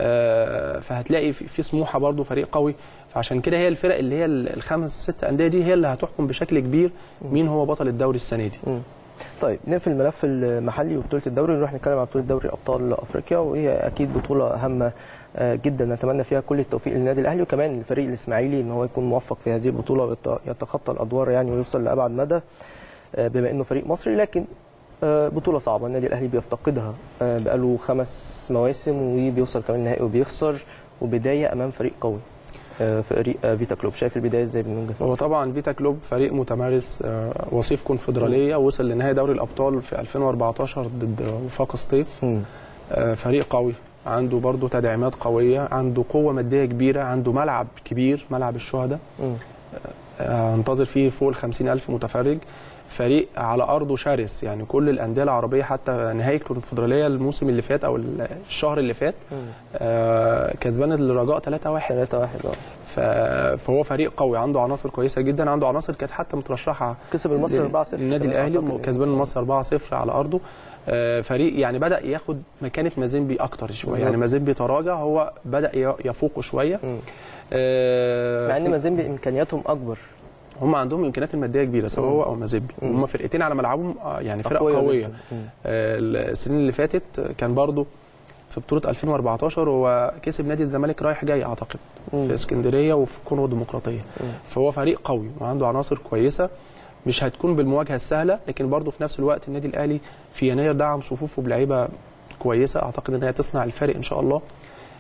آه، فهتلاقي في في سموحه برضو فريق قوي فعشان كده هي الفرق اللي هي ال- الخمس ست انديه دي هي اللي هتحكم بشكل كبير مين هو بطل الدوري السنه دي مم. طيب نقفل الملف المحلي وبطوله الدوري ونروح نتكلم عن بطوله دوري ابطال افريقيا وهي اكيد بطوله هامه آه، جدا نتمنى فيها كل التوفيق للنادي الاهلي وكمان الفريق الاسماعيلي ان هو يكون موفق في هذه البطوله ويتخطى الادوار يعني ويوصل لابعد مدى آه، بما انه فريق مصري لكن آه، بطوله صعبه النادي الاهلي بيفتقدها آه، بقاله خمس مواسم وبيوصل كمان النهائي وبيخسر وبدايه امام فريق قوي آه، فريق آه، فيتا كلوب شايف البدايه ازاي من وجهه هو طبعا فيتا كلوب فريق متمارس آه، وصيف كونفدراليه وصل لنهائي دوري الابطال في 2014 ضد وفاق سطيف مم. آه، فريق قوي عنده برضه تدعيمات قويه عنده قوه ماديه كبيره عنده ملعب كبير ملعب الشهداء مم. آه، انتظر فيه فوق ال 50 ألف متفرج فريق على أرضه شرس يعني كل الأندية العربية حتى نهائي الكونفدرالية الموسم اللي فات أو الشهر اللي فات مم. آه، كسبان الرجاء 3-1 3 1 اه ف- فهو فريق قوي عنده عناصر كويسة جدا عنده عناصر كانت حتى مترشحة كسب المصري 4 0 النادي الأهلي وكسبان المصري 4-0 على أرضه آه، فريق يعني بدأ ياخد مكانة مازيمبي أكتر شوية بالظبط. يعني مازيمبي تراجع هو بدأ ي- يفوقه شوية مم. آه، مع في- ان مازيمبي امكانياتهم اكبر هم عندهم الامكانيات الماديه كبيره سواء مم. هو او مازيمبي مم. هم فرقتين على ملعبهم آه، يعني فرق أقوياء قويه جداً. مم. آه، السنين اللي فاتت كان برضو في بطوله 2014 هو كسب نادي الزمالك رايح جاي اعتقد مم. في اسكندريه وفي كونغو الديمقراطيه مم. فهو فريق قوي وعنده عناصر كويسه مش هتكون بالمواجهه السهله لكن برضو في نفس الوقت النادي الاهلي في يناير دعم صفوفه بلعيبه كويسه اعتقد ان هي تصنع الفارق ان شاء الله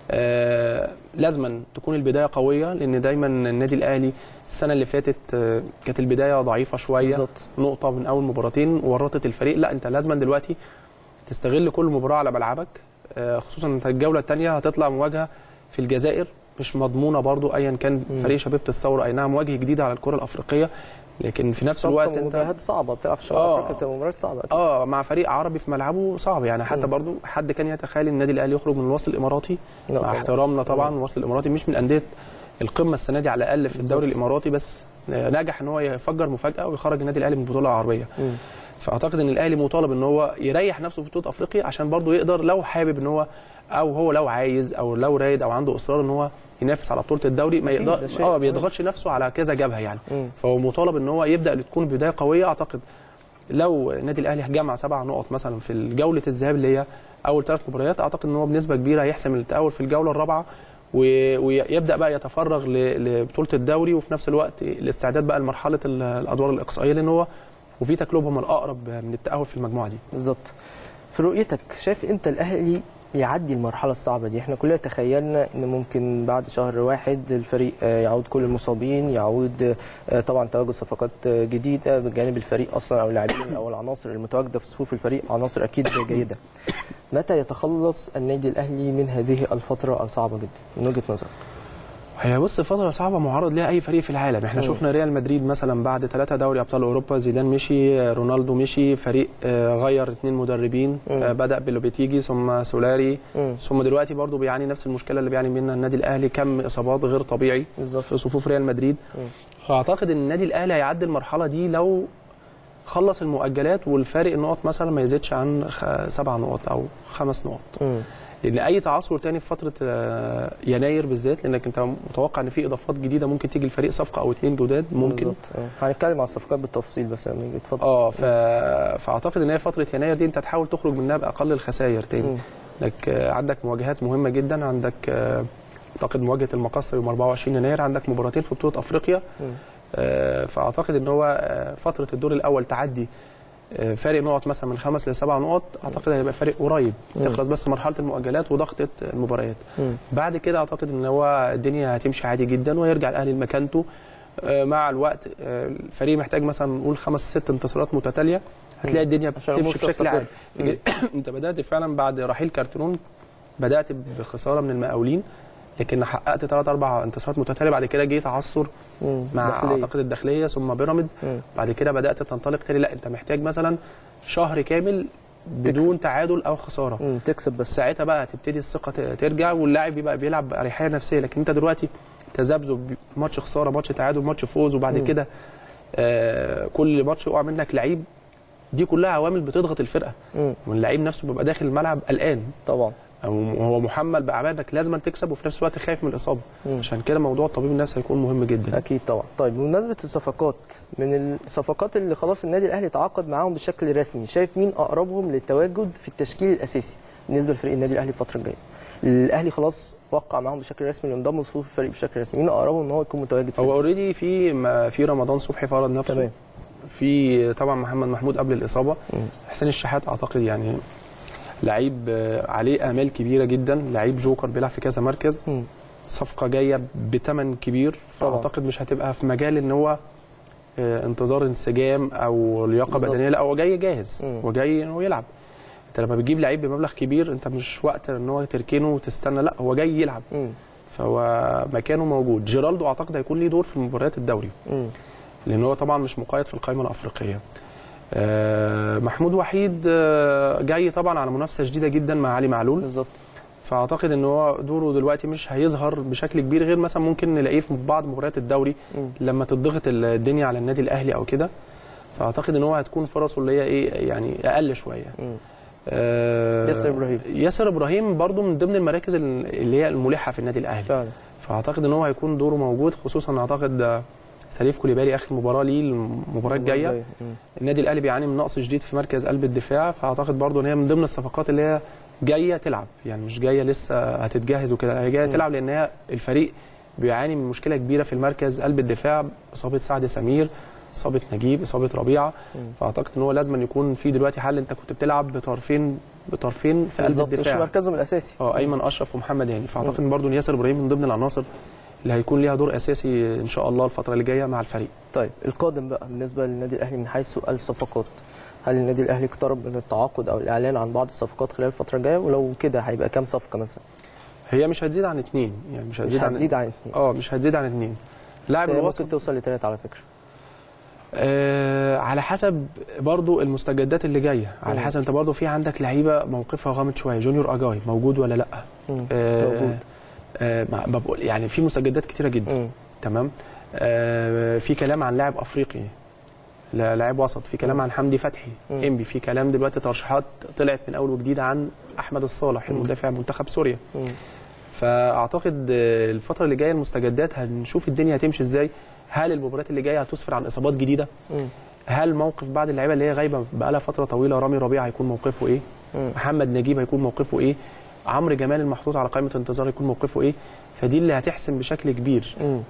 آه لازما تكون البدايه قويه لان دايما النادي الاهلي السنه اللي فاتت آه كانت البدايه ضعيفه شويه بالظبط نقطه من اول مباراتين ورطت الفريق لا انت لازما دلوقتي تستغل كل مباراه على ملعبك آه خصوصا انت الجوله الثانيه هتطلع مواجهه في الجزائر مش مضمونه برضو ايا كان مم. فريق شبيبه الثوره اي نعم مواجهه جديده على الكره الافريقيه لكن في نفس الوقت انت مواجهات صعبه بتلعب في شمال آه. افريقيا بتبقى مباريات صعبه أكيد. اه مع فريق عربي في ملعبه صعب يعني حتى مم. برضو حد كان يتخيل النادي الاهلي يخرج من الوصل الاماراتي لا مع طبعاً. احترامنا طبعا الوصل الاماراتي مش من انديه القمه السنه دي على الاقل في الدوري الاماراتي بس نجح ان هو يفجر مفاجاه ويخرج النادي الاهلي من البطوله العربيه مم. فاعتقد ان الاهلي مطالب ان هو يريح نفسه في بطوله افريقيا عشان برضه يقدر لو حابب ان هو او هو لو عايز او لو رايد او عنده اصرار ان هو ينافس على بطوله الدوري ما أكيد، يقدر ده شيء اه ما كويس. يضغطش نفسه على كذا جبهه يعني مم. فهو مطالب ان هو يبدا تكون بدايه قويه اعتقد لو النادي الاهلي جمع سبع نقط مثلا في جوله الذهاب اللي هي اول ثلاث مباريات اعتقد ان هو بنسبه كبيره هيحسم التاهل في الجوله الرابعه و- ويبدا بقى يتفرغ ل- لبطوله الدوري وفي نفس الوقت الاستعداد بقى لمرحله ال- الادوار الاقصائيه لان هو وفيتا كلوب هم الاقرب من التاهل في المجموعه دي بالظبط في رؤيتك شايف انت الاهلي يعدي المرحله الصعبه دي احنا كلنا تخيلنا ان ممكن بعد شهر واحد الفريق آه، يعود كل المصابين يعود آه، طبعا تواجد صفقات آه، جديده بجانب الفريق اصلا او اللاعبين او العناصر المتواجده في صفوف الفريق عناصر اكيد جيده متى يتخلص النادي الاهلي من هذه الفتره الصعبه جدا من وجهه نظرك هي بص فترة صعبة معرض ليها أي فريق في العالم، احنا مم. شفنا ريال مدريد مثلا بعد ثلاثة دوري أبطال أوروبا زيدان مشي، آه، رونالدو مشي، فريق آه، غير اثنين مدربين، مم. آه، بدأ بلوبيتيجي ثم سولاري، مم. ثم دلوقتي برضو بيعاني نفس المشكلة اللي بيعاني منها النادي الأهلي كم إصابات غير طبيعي بالظبط في صفوف ريال مدريد. مم. فأعتقد إن النادي الأهلي هيعدي المرحلة دي لو خلص المؤجلات والفارق النقط مثلا ما يزيدش عن خ- سبع نقط أو خمس نقط. مم. لان اي تعثر تاني في فتره آه، يناير بالذات لانك انت متوقع ان في اضافات جديده ممكن تيجي الفريق صفقه او اتنين جداد ممكن بالظبط آه. هنتكلم عن الصفقات بالتفصيل بس لما نيجي اتفضل اه ف... فاعتقد ان هي فتره يناير دي انت تحاول تخرج منها باقل الخسائر تاني مم. انك آه، عندك مواجهات مهمه جدا عندك آه، اعتقد مواجهه المقصه يوم 24 يناير عندك مباراتين في بطوله افريقيا مم. آه، فاعتقد ان هو آه، فتره الدور الاول تعدي آه، فارق نقط مثلا من خمس لسبع نقط اعتقد هيبقى فارق قريب مم. تخلص بس مرحله المؤجلات وضغطه المباريات مم. بعد كده اعتقد ان هو الدنيا هتمشي عادي جدا ويرجع الاهلي لمكانته آه، مع الوقت آه، الفريق محتاج مثلا نقول خمس ست انتصارات متتاليه هتلاقي الدنيا عشان الأمور بتمشي بشكل تستقر. عام مم. انت بدات فعلا بعد رحيل كارترون بدات بخساره من المقاولين لكن حققت ثلاث اربع انتصارات متتاليه بعد كده جه تعثر مم. مع داخلية. اعتقد الداخليه ثم بيراميدز مم. بعد كده بدات تنطلق تاني لا انت محتاج مثلا شهر كامل بدون تعادل او خساره مم. تكسب بس ساعتها بقى تبتدي الثقه ت- ترجع واللاعب يبقى بيلعب باريحيه نفسيه لكن انت دلوقتي تذبذب ماتش خساره ماتش تعادل ماتش فوز وبعد مم. كده آه كل ماتش يقع منك لعيب دي كلها عوامل بتضغط الفرقه مم. واللعيب نفسه بيبقى داخل الملعب قلقان طبعا او هو محمل باعمال انك لازم تكسب وفي نفس الوقت خايف من الاصابه مم. عشان كده موضوع طبيب الناس هيكون مهم جدا اكيد طبعا طيب بمناسبه الصفقات من الصفقات اللي خلاص النادي الاهلي تعاقد معاهم بشكل رسمي شايف مين اقربهم للتواجد في التشكيل الاساسي بالنسبه لفريق النادي الاهلي الفتره الجايه الاهلي خلاص وقع معاهم بشكل رسمي انضموا لصفوف الفريق بشكل رسمي مين اقربهم ان هو يكون متواجد في هو الفريق؟ اوريدي في ما- في رمضان صبحي فرض نفسه تمام في طبعا محمد محمود قبل الاصابه مم. حسين الشحات اعتقد يعني لعيب آه، عليه امال كبيره جدا لعيب جوكر بيلعب في كذا مركز مم. صفقه جايه بثمن كبير طبعا. فاعتقد مش هتبقى في مجال ان هو آه، انتظار انسجام او لياقه بالظبط. بدنيه لا هو جاي جاهز مم. هو جاي انه يلعب انت لما بتجيب لعيب بمبلغ كبير انت مش وقت ان هو تركنه وتستنى لا هو جاي يلعب مم. فهو مكانه موجود جيرالدو اعتقد هيكون ليه دور في مباريات الدوري مم. لان هو طبعا مش مقيد في القائمه الافريقيه آه، محمود وحيد آه، جاي طبعا على منافسه شديده جدا مع علي معلول بالظبط فاعتقد ان هو دوره دلوقتي مش هيظهر بشكل كبير غير مثلا ممكن نلاقيه في بعض مباريات الدوري مم. لما تضغط الدنيا على النادي الاهلي او كده فاعتقد ان هو هتكون فرصه اللي هي ايه يعني اقل شويه مم. آه، ياسر إبراهيم. ياسر ابراهيم برضو من ضمن المراكز اللي هي الملحه في النادي الاهلي فعلا فاعتقد ان هو هيكون دوره موجود خصوصا اعتقد آه، سليف كوليبالي اخر مباراه ليه المباراه الجايه مم. النادي الاهلي بيعاني من نقص شديد في مركز قلب الدفاع فاعتقد برضو ان هي من ضمن الصفقات اللي هي جايه تلعب يعني مش جايه لسه هتتجهز وكده هي جايه مم. تلعب لان هي الفريق بيعاني من مشكله كبيره في المركز قلب الدفاع اصابه سعد سمير اصابه نجيب اصابه ربيعه مم. فاعتقد ان هو لازم أن يكون في دلوقتي حل انت كنت بتلعب بطرفين بطرفين في قلب بالظبط مش الدفاع مركزهم الاساسي اه ايمن اشرف ومحمد هاني فاعتقد برضو ان ياسر ابراهيم من ضمن العناصر اللي هيكون ليها دور اساسي ان شاء الله الفتره اللي جايه مع الفريق طيب القادم بقى بالنسبه للنادي الاهلي من حيث الصفقات هل النادي الاهلي اقترب من التعاقد او الاعلان عن بعض الصفقات خلال الفتره الجايه ولو كده هيبقى كام صفقه مثلا هي مش هتزيد عن اثنين يعني مش مش هتزيد عن هتزيد عن اثنين اه مش هتزيد عن اثنين لاعب بس هي الوسط ممكن توصل لثلاثه على فكره آه على حسب برضو المستجدات اللي جايه على مم. حسب انت برضو في عندك لعيبه موقفها غامض شويه جونيور اجاي موجود ولا لا مم. آه موجود. آه ما ما بقول يعني في مستجدات كتيره جدا مم. تمام آه في كلام عن لاعب افريقي لا- لاعب وسط في كلام عن حمدي فتحي مم. انبي في كلام دلوقتي ترشيحات طلعت من اول وجديد عن احمد الصالح مم. المدافع منتخب سوريا مم. فاعتقد آه، الفتره اللي جايه المستجدات هنشوف الدنيا هتمشي ازاي هل المباريات اللي جايه هتسفر عن اصابات جديده مم. هل موقف بعض اللعيبه اللي هي غايبه بقالها فتره طويله رامي ربيعه هيكون موقفه ايه مم. محمد نجيب هيكون موقفه ايه عمرو جمال المحطوط على قائمه انتظار هيكون موقفه ايه فدي اللي هتحسم بشكل كبير مم.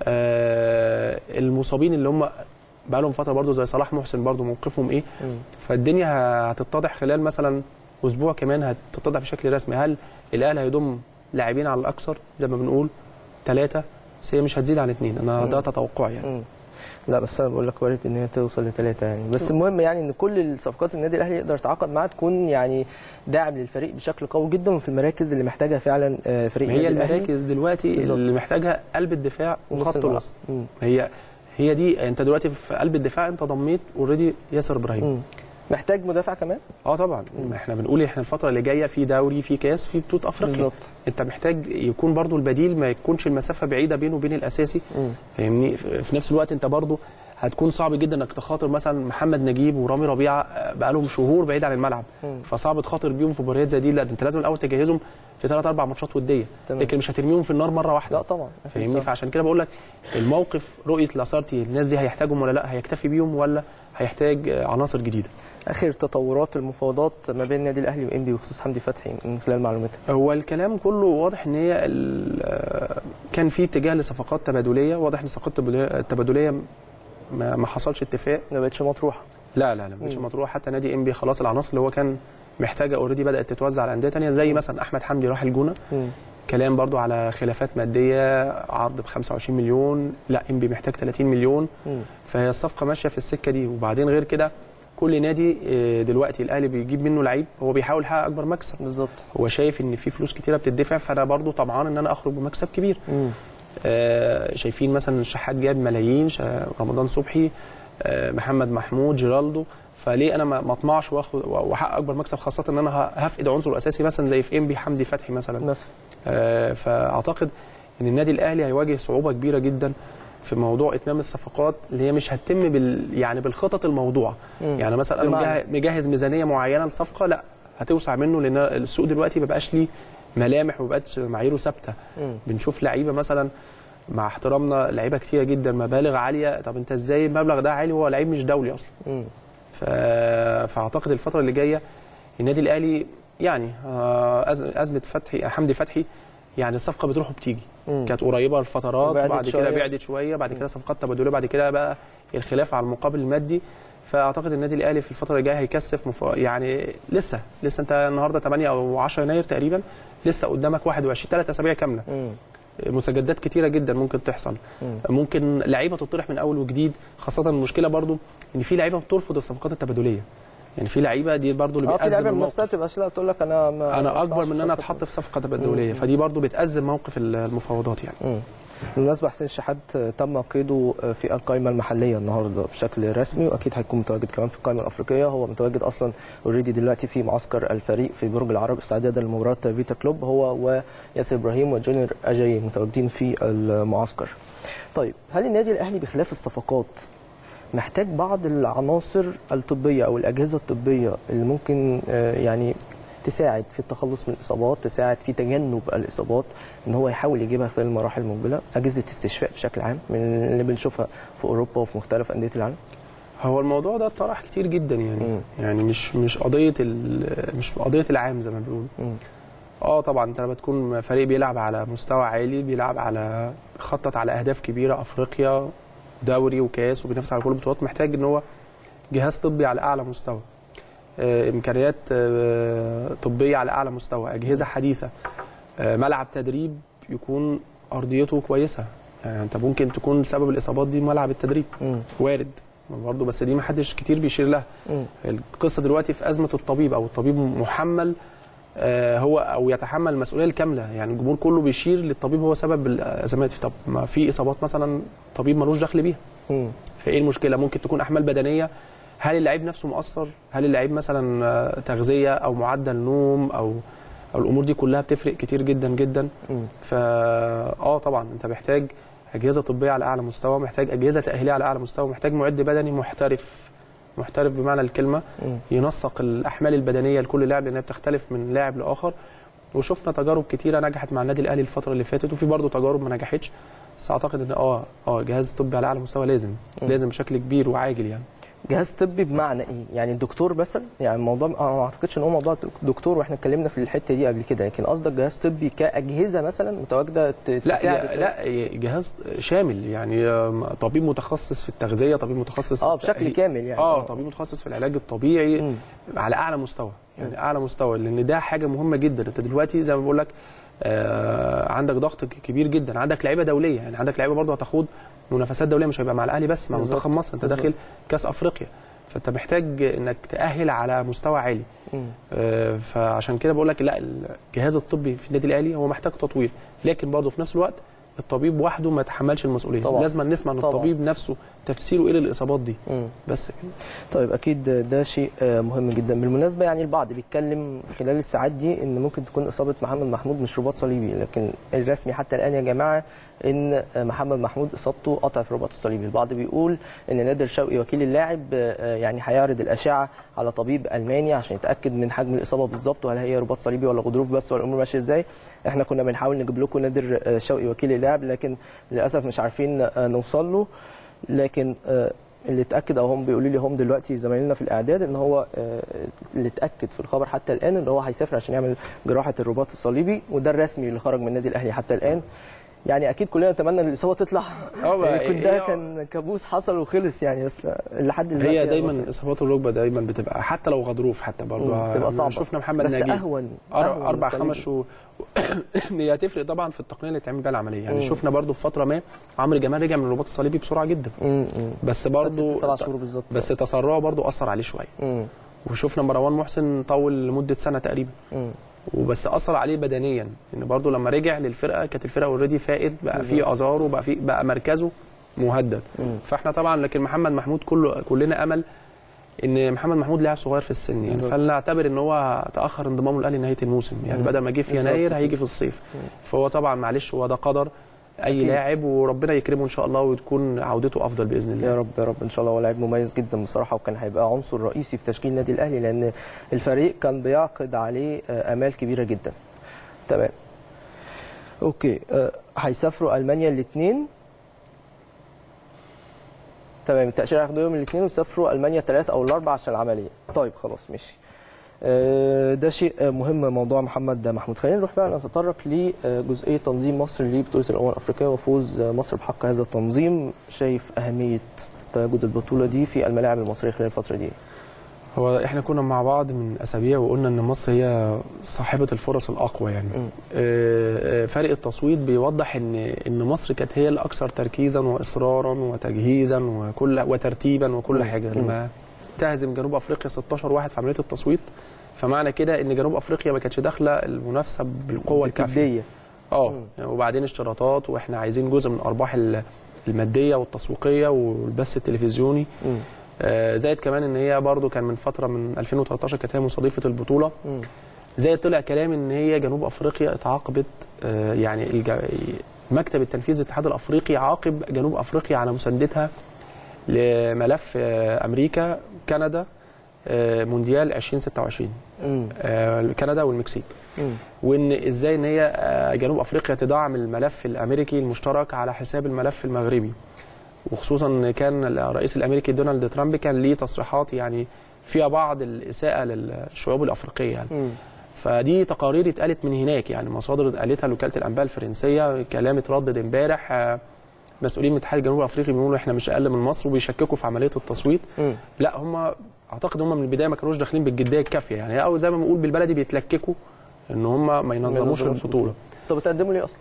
آه المصابين اللي هم بقالهم فتره برضو زي صلاح محسن برضو موقفهم ايه مم. فالدنيا هتتضح خلال مثلا اسبوع كمان هتتضح بشكل رسمي هل الاهلي هيضم لاعبين على الاكثر زي ما بنقول ثلاثه بس هي مش هتزيد عن اثنين انا ده تتوقعي يعني مم. لا بس انا بقول لك وارد ان هي توصل لثلاثه يعني بس المهم يعني ان كل الصفقات النادي الاهلي يقدر يتعاقد معاها تكون يعني داعم للفريق بشكل قوي جدا وفي المراكز اللي محتاجها فعلا آه، فريق ما هي النادي الأهلي. المراكز دلوقتي بالظبط. اللي محتاجها قلب الدفاع ونص وخط الملعب. الوسط مم. هي هي دي انت دلوقتي في قلب الدفاع انت ضميت اوريدي ياسر ابراهيم مم. محتاج مدافع كمان اه طبعا مم. احنا بنقول احنا الفتره اللي جايه في دوري في كاس في بطوله افريقيا بالظبط انت محتاج يكون برضو البديل ما يكونش المسافه بعيده بينه وبين الاساسي مم. فاهمني في في نفس الوقت انت برضو هتكون صعب جدا انك تخاطر مثلا محمد نجيب ورامي ربيعه آه، بقالهم شهور بعيد عن الملعب مم. فصعب تخاطر بيهم في مباريات زي دي لا ده انت لازم الاول تجهزهم في ثلاث اربع ماتشات وديه تمام. لكن مش هترميهم في النار مره واحده لا طبعا أكيد فاهمني صح. فعشان كده بقول لك الموقف رؤيه لاسارتي الناس دي هيحتاجهم ولا لا هيكتفي بيهم ولا هيحتاج آه، عناصر جديده اخر تطورات المفاوضات ما بين النادي الاهلي وانبي بخصوص حمدي فتحي من خلال معلوماتك هو الكلام كله واضح ان هي ال- آه، كان في اتجاه لصفقات تبادليه واضح ان الصفقات التبادلية- التبادليه ما ما حصلش اتفاق ما بقتش مطروحه لا لا لا مش مم. مطروح حتى نادي انبي خلاص العناصر اللي هو كان محتاجه اوريدي بدات تتوزع على انديه ثانيه زي مثلا احمد حمدي راح الجونه مم. كلام برضو على خلافات ماديه عرض ب 25 مليون لا انبي محتاج 30 مليون مم. فهي الصفقه ماشيه في السكه دي وبعدين غير كده كل نادي آه، دلوقتي الاهلي بيجيب منه لعيب هو بيحاول يحقق اكبر مكسب بالظبط هو شايف ان في فلوس كتيره بتدفع فانا برضو طمعان ان انا اخرج بمكسب كبير مم. آه، شايفين مثلا الشحات جاب ملايين شا- رمضان صبحي آه، محمد محمود جيرالدو فليه انا ما ما اطمعش واخد واحقق اكبر مكسب خاصه ان انا ه- هفقد عنصر اساسي مثلا زي في انبي حمدي فتحي مثلا مثلا آه، فاعتقد ان النادي الاهلي هيواجه صعوبه كبيره جدا في موضوع اتمام الصفقات اللي هي مش هتتم بال يعني بالخطط الموضوعه مم. يعني مثلا انا بمعنى؟ مجهز- مجهز ميزانيه معينه لصفقه لا هتوسع منه لان السوق دلوقتي ما بقاش ليه ملامح وما بقتش معاييره ثابته مم. بنشوف لعيبه مثلا مع احترامنا لعيبه كتيره جدا مبالغ عاليه طب انت ازاي المبلغ ده عالي وهو لعيب مش دولي اصلا مم. ف... فاعتقد الفتره اللي جايه النادي الاهلي يعني آه، أز- ازمه فتحي حمدي فتحي يعني الصفقه بتروح وبتيجي مم. كانت قريبه الفترات وبعدت وبعد شوية. كده بعدت شويه بعد كده صفقات تبادليه بعد كده بقى الخلاف على المقابل المادي فاعتقد النادي الاهلي في الفتره اللي جايه هيكثف مف... يعني لسه لسه انت النهارده 8 او 10 يناير تقريبا لسه قدامك 21 ثلاث اسابيع كامله مم. مستجدات كتيره جدا ممكن تحصل مم. ممكن لعيبه تطرح من اول وجديد خاصه المشكله برضو ان في لعيبه بترفض الصفقات التبادليه يعني في لعيبه دي برضو اللي اه في بتأزم لعيبه من الموقف نفسها تبقى لا تقول لك انا ما انا اكبر أدفعش من ان انا صفقة. اتحط في صفقه تبادليه فدي برضو بتأزم موقف المفاوضات يعني مم. بالمناسبة حسين الشحات تم قيده في القائمة المحلية النهاردة بشكل رسمي وأكيد هيكون متواجد كمان في القائمة الأفريقية هو متواجد أصلا اوريدي دلوقتي في معسكر الفريق في برج العرب استعدادا لمباراة فيتا كلوب هو وياسر إبراهيم وجونيور أجاي متواجدين في المعسكر طيب هل النادي الأهلي بخلاف الصفقات محتاج بعض العناصر الطبية أو الأجهزة الطبية اللي ممكن آه، يعني تساعد في التخلص من الاصابات تساعد في تجنب الاصابات ان هو يحاول يجيبها خلال المراحل المقبله اجهزه استشفاء بشكل عام من اللي بنشوفها في اوروبا وفي مختلف انديه العالم هو الموضوع ده اتطرح كتير جدا يعني مم. يعني مش مش قضيه ال- مش قضيه العام زي ما بيقولوا مم. اه طبعا انت لما تكون فريق بيلعب على مستوى عالي بيلعب على خطط على اهداف كبيره افريقيا دوري وكاس وبينافس على كل البطولات محتاج ان هو جهاز طبي على اعلى مستوى آه، امكانيات آه، طبيه على اعلى مستوى اجهزه حديثه آه، ملعب تدريب يكون ارضيته كويسه يعني انت ممكن تكون سبب الاصابات دي ملعب التدريب مم. وارد برضه بس دي ما حدش كتير بيشير لها مم. القصه دلوقتي في ازمه الطبيب او الطبيب محمل آه، هو او يتحمل المسؤوليه الكامله يعني الجمهور كله بيشير للطبيب هو سبب الازمات طب ما في اصابات مثلا طبيب ملوش دخل بيها مم. فايه المشكله ممكن تكون احمال بدنيه هل اللعيب نفسه مؤثر هل اللعيب مثلا آه، تغذيه او معدل نوم او او الامور دي كلها بتفرق كتير جدا جدا مم. فا اه طبعا انت محتاج اجهزه طبيه على اعلى مستوى محتاج اجهزه تاهيليه على اعلى مستوى محتاج معد بدني محترف محترف بمعنى الكلمه مم. ينسق الاحمال البدنيه لكل لاعب لانها بتختلف من لاعب لاخر وشفنا تجارب كتيره نجحت مع النادي الاهلي الفتره اللي فاتت وفي برضه تجارب ما نجحتش بس اعتقد ان اه اه جهاز طبي على اعلى مستوى لازم مم. لازم بشكل كبير وعاجل يعني جهاز طبي بمعنى ايه؟ يعني الدكتور مثلا يعني الموضوع انا ما اعتقدش ان هو موضوع دكتور واحنا اتكلمنا في الحته دي قبل كده لكن قصدك جهاز طبي كاجهزه مثلا متواجده ت- لا تساعد يا لا جهاز شامل يعني آم، طبيب متخصص في التغذيه طبيب متخصص اه في بشكل التأهيل. كامل يعني اه طبيب متخصص في العلاج الطبيعي مم. على اعلى مستوى يعني اعلى مستوى لان ده حاجه مهمه جدا انت دلوقتي زي ما بقول لك آه عندك ضغط ك- كبير جدا عندك لعيبه دوليه يعني عندك لعيبه برضه هتاخوض منافسات دوليه مش هيبقى مع الاهلي بس مع بالظبط. منتخب مصر انت بالظبط. داخل كاس افريقيا فانت محتاج انك تاهل على مستوى عالي مم. آه، فعشان كده بقول لك لا الجهاز الطبي في النادي الاهلي هو محتاج تطوير لكن برضه في نفس الوقت الطبيب وحده ما يتحملش المسؤوليه طبعا. لازم نسمع من طبعا. الطبيب نفسه تفسيره ايه للاصابات دي مم. بس كده طيب اكيد ده شيء آه، مهم جدا بالمناسبه يعني البعض بيتكلم خلال الساعات دي ان ممكن تكون اصابه محمد محمود مش رباط صليبي لكن الرسمي حتى الان يا جماعه ان آه، محمد محمود اصابته قطع في الرباط الصليبي البعض بيقول ان نادر شوقي وكيل اللاعب آه، يعني هيعرض الاشعه على طبيب الماني عشان يتاكد من حجم الاصابه بالظبط وهل هي رباط صليبي ولا غضروف بس ولا الامور ماشيه ازاي احنا كنا بنحاول نجيب لكم نادر آه، شوقي وكيل اللاعب لكن للاسف مش عارفين آه، نوصل له لكن آه، اللي اتاكد او هم بيقولوا لي هم دلوقتي زمايلنا في الاعداد ان هو آه، اللي اتاكد في الخبر حتى الان ان هو هيسافر عشان يعمل جراحه الرباط الصليبي وده الرسمي اللي خرج من النادي الاهلي حتى الان يعني اكيد كلنا نتمنى ان الاصابه تطلع اه بقى يكون ده هي- كان كابوس حصل وخلص يعني بس لحد دلوقتي هي يعني دايما بس- اصابات الركبه دايما بتبقى حتى لو غضروف حتى مم، برضه بتبقى صعبه شفنا محمد بس ناجي اهون أر- أهون اربع من خمس الصليبي. شهور هي هتفرق طبعا في التقنيه اللي تعمل بيها العمليه يعني مم. شفنا برضه في فتره ما عمرو جمال رجع من الرباط الصليبي بسرعه جدا مم، مم. بس ست برضه سبع شهور بالظبط بس تسرعه برضه اثر عليه شويه مم، وشفنا مروان محسن طول لمده سنه تقريبا مم. وبس اثر عليه بدنيا ان برضه لما رجع للفرقه كانت الفرقه اوريدي فائد بقى فيه ازار وبقى فيه بقى مركزه مهدد مم. فاحنا طبعا لكن محمد محمود كله كلنا امل ان محمد محمود لاعب صغير في السن يعني بالظبط. فلنعتبر ان هو تاخر انضمامه الاهلي نهايه الموسم يعني مم. بدل ما جه في بالظبط يناير كده. هيجي في الصيف مم. فهو طبعا معلش هو ده قدر اي أكيد. لاعب وربنا يكرمه ان شاء الله وتكون عودته افضل باذن الله يا رب يا رب ان شاء الله هو لعيب مميز جدا بصراحه وكان هيبقى عنصر رئيسي في تشكيل النادي الاهلي لان الفريق كان بيعقد عليه آه، امال كبيره جدا تمام اوكي آه، هيسافروا المانيا الاثنين تمام التاشيره هياخدوا يوم الاثنين ويسافروا المانيا الثلاث او الاربع عشان العمليه طيب خلاص ماشي آه، ده شيء آه، مهم موضوع محمد محمود خلينا نروح بقى نتطرق لجزئيه تنظيم مصر لبطوله الامم الافريقيه وفوز آه، مصر بحق هذا التنظيم شايف اهميه تواجد البطوله دي في الملاعب المصريه خلال الفتره دي هو احنا كنا مع بعض من اسابيع وقلنا ان مصر هي صاحبه الفرص الاقوى يعني مم. آه، آه، فرق التصويت بيوضح ان ان مصر كانت هي الاكثر تركيزا واصرارا وتجهيزا وكل وترتيبا وكل مم. حاجه مم. لما تهزم جنوب افريقيا 16 واحد في عمليه التصويت فمعنى كده ان جنوب افريقيا ما كانتش داخله المنافسه بالقوه الكافيه الكافيه اه مم. يعني وبعدين اشتراطات واحنا عايزين جزء من الارباح ال- الماديه والتسويقيه والبث التلفزيوني آه، زائد كمان ان هي برضو كان من فتره من 2013 كانت هي مستضيفه البطوله زائد طلع كلام ان هي جنوب افريقيا اتعاقبت آه، يعني الج- مكتب التنفيذ الاتحاد الافريقي عاقب جنوب افريقيا على مساندتها لملف آه، امريكا كندا آه، مونديال 2026 آه، كندا والمكسيك وان ازاي ان هي آه، جنوب افريقيا تدعم الملف الامريكي المشترك على حساب الملف المغربي وخصوصا ان كان الرئيس الامريكي دونالد ترامب كان ليه تصريحات يعني فيها بعض الاساءه للشعوب الافريقيه يعني فدي تقارير اتقالت من هناك يعني مصادر قالتها لوكاله الانباء الفرنسيه كلام اتردد امبارح آه، مسؤولين من الاتحاد الجنوبي الافريقي بيقولوا احنا مش اقل من مصر وبيشككوا في عمليه التصويت لا هم اعتقد هم من البدايه ما كانوش داخلين بالجديه الكافيه يعني او زي ما بنقول بالبلدي بيتلككوا ان هم ما ينظموش ينظموش البطوله طب بتقدموا ليه اصلا؟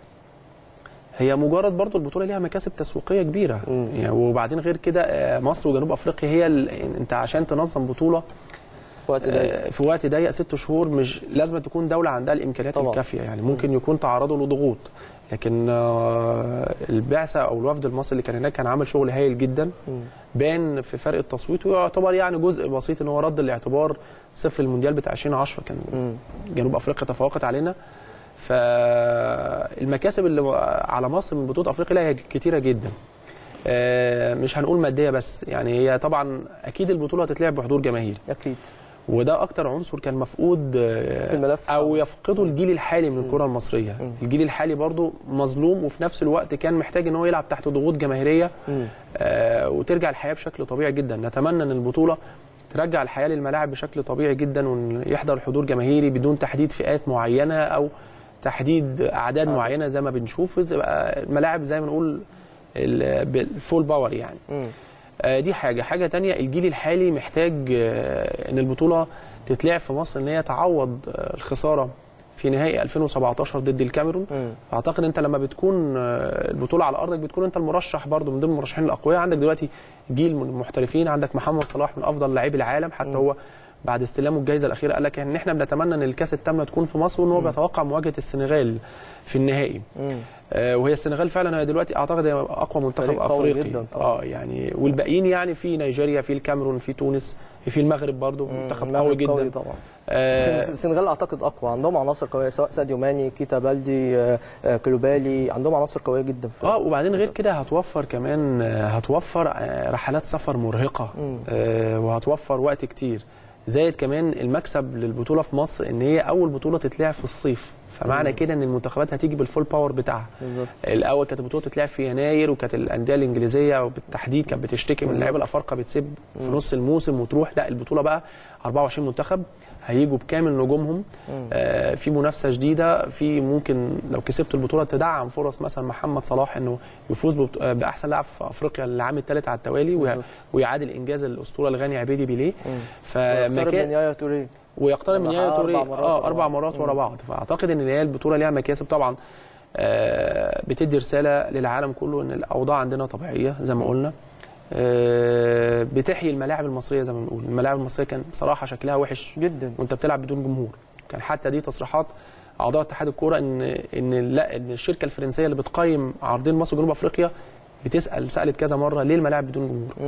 هي مجرد برضو البطوله ليها مكاسب تسويقيه كبيره مم. يعني وبعدين غير كده آه، مصر وجنوب افريقيا هي ال... انت عشان تنظم بطوله في وقت ضيق آه، في وقت ضيق ست شهور مش لازم تكون دوله عندها الامكانيات طبعا. الكافيه يعني ممكن يكون تعرضوا لضغوط لكن آه، البعثه او الوفد المصري اللي كان هناك كان عامل شغل هايل جدا مم. بان في فرق التصويت ويعتبر يعني جزء بسيط ان هو رد الاعتبار صفر المونديال بتاع 2010 كان مم. جنوب افريقيا تفوقت علينا فالمكاسب اللي على مصر من بطوله افريقيا لا هي كتيره جدا آه، مش هنقول ماديه بس يعني هي طبعا اكيد البطوله هتتلعب بحضور جماهيري اكيد وده اكتر عنصر كان مفقود آه، في الملف او يفقده الجيل الحالي من الكره المصريه مم. الجيل الحالي برضو مظلوم وفي نفس الوقت كان محتاج ان هو يلعب تحت ضغوط جماهيريه مم. آه، وترجع الحياه بشكل طبيعي جدا نتمنى ان البطوله ترجع الحياه للملاعب بشكل طبيعي جدا وان يحضر حضور جماهيري بدون تحديد فئات معينه او تحديد اعداد آه. معينه زي ما بنشوف تبقى الملاعب زي ما نقول ال- بالفول باور يعني مم. آه، دي حاجه حاجه تانية الجيل الحالي محتاج آه، ان البطوله تتلعب في مصر ان هي تعوض آه، الخساره في نهائي 2017 ضد الكاميرون مم. اعتقد انت لما بتكون آه، البطوله على ارضك بتكون انت المرشح برضو من ضمن المرشحين الاقوياء عندك دلوقتي جيل من المحترفين عندك محمد صلاح من افضل لاعبي العالم حتى مم. هو بعد استلامه الجائزه الاخيره قال لك ان احنا بنتمنى ان الكاس التامنه تكون في مصر وان هو بيتوقع مواجهه السنغال في النهائي مم. آه، وهي السنغال فعلا هي دلوقتي اعتقد هي اقوى منتخب فريق قوي افريقي جدا طبعا. اه يعني والباقيين يعني في نيجيريا في الكاميرون في تونس في المغرب برضو منتخب المغرب قوي جدا قوي طبعا آه، السنغال اعتقد اقوى عندهم عناصر قويه سواء ساديو ماني كيتا بالدي آه، آه، كلوبالي عندهم عناصر قويه جدا في اه وبعدين غير كده هتوفر كمان آه، هتوفر آه، رحلات سفر مرهقه مم. آه، وهتوفر وقت كتير زائد كمان المكسب للبطوله في مصر ان هي اول بطوله تتلعب في الصيف فمعنى مم. كده ان المنتخبات هتيجي بالفول باور بتاعها بالظبط الاول كانت البطوله تتلعب في يناير وكانت الانديه الانجليزيه وبالتحديد كانت بتشتكي من اللعيبه الافارقه بتسيب في نص الموسم وتروح لا البطوله بقى 24 منتخب هيجوا بكامل نجومهم مم. آه في منافسه شديده في ممكن لو كسبت البطوله تدعم فرص مثلا محمد صلاح انه يفوز ببط- آه، باحسن لاعب في افريقيا العام الثالث على التوالي وي- بالظبط. ويعادل انجاز الاسطوره الغاني عبيدي بيليه مم. فما يقترب كان من يايا توريه ويقترب من لما يايا حقق توريه أربع مرات اه ورا اربع بعض. مرات ورا مم. بعض فاعتقد ان هي البطوله ليها مكاسب طبعا آه، بتدي رساله للعالم كله ان الاوضاع عندنا طبيعيه زي ما قلنا آه، بتحيي الملاعب المصريه زي ما بنقول الملاعب المصريه كان بصراحه شكلها وحش جدا وانت بتلعب بدون جمهور كان حتى دي تصريحات اعضاء اتحاد الكوره ان ان لا ان الشركه الفرنسيه اللي بتقيم عرضين مصر وجنوب افريقيا بتسال سالت كذا مره ليه الملاعب بدون جمهور مم.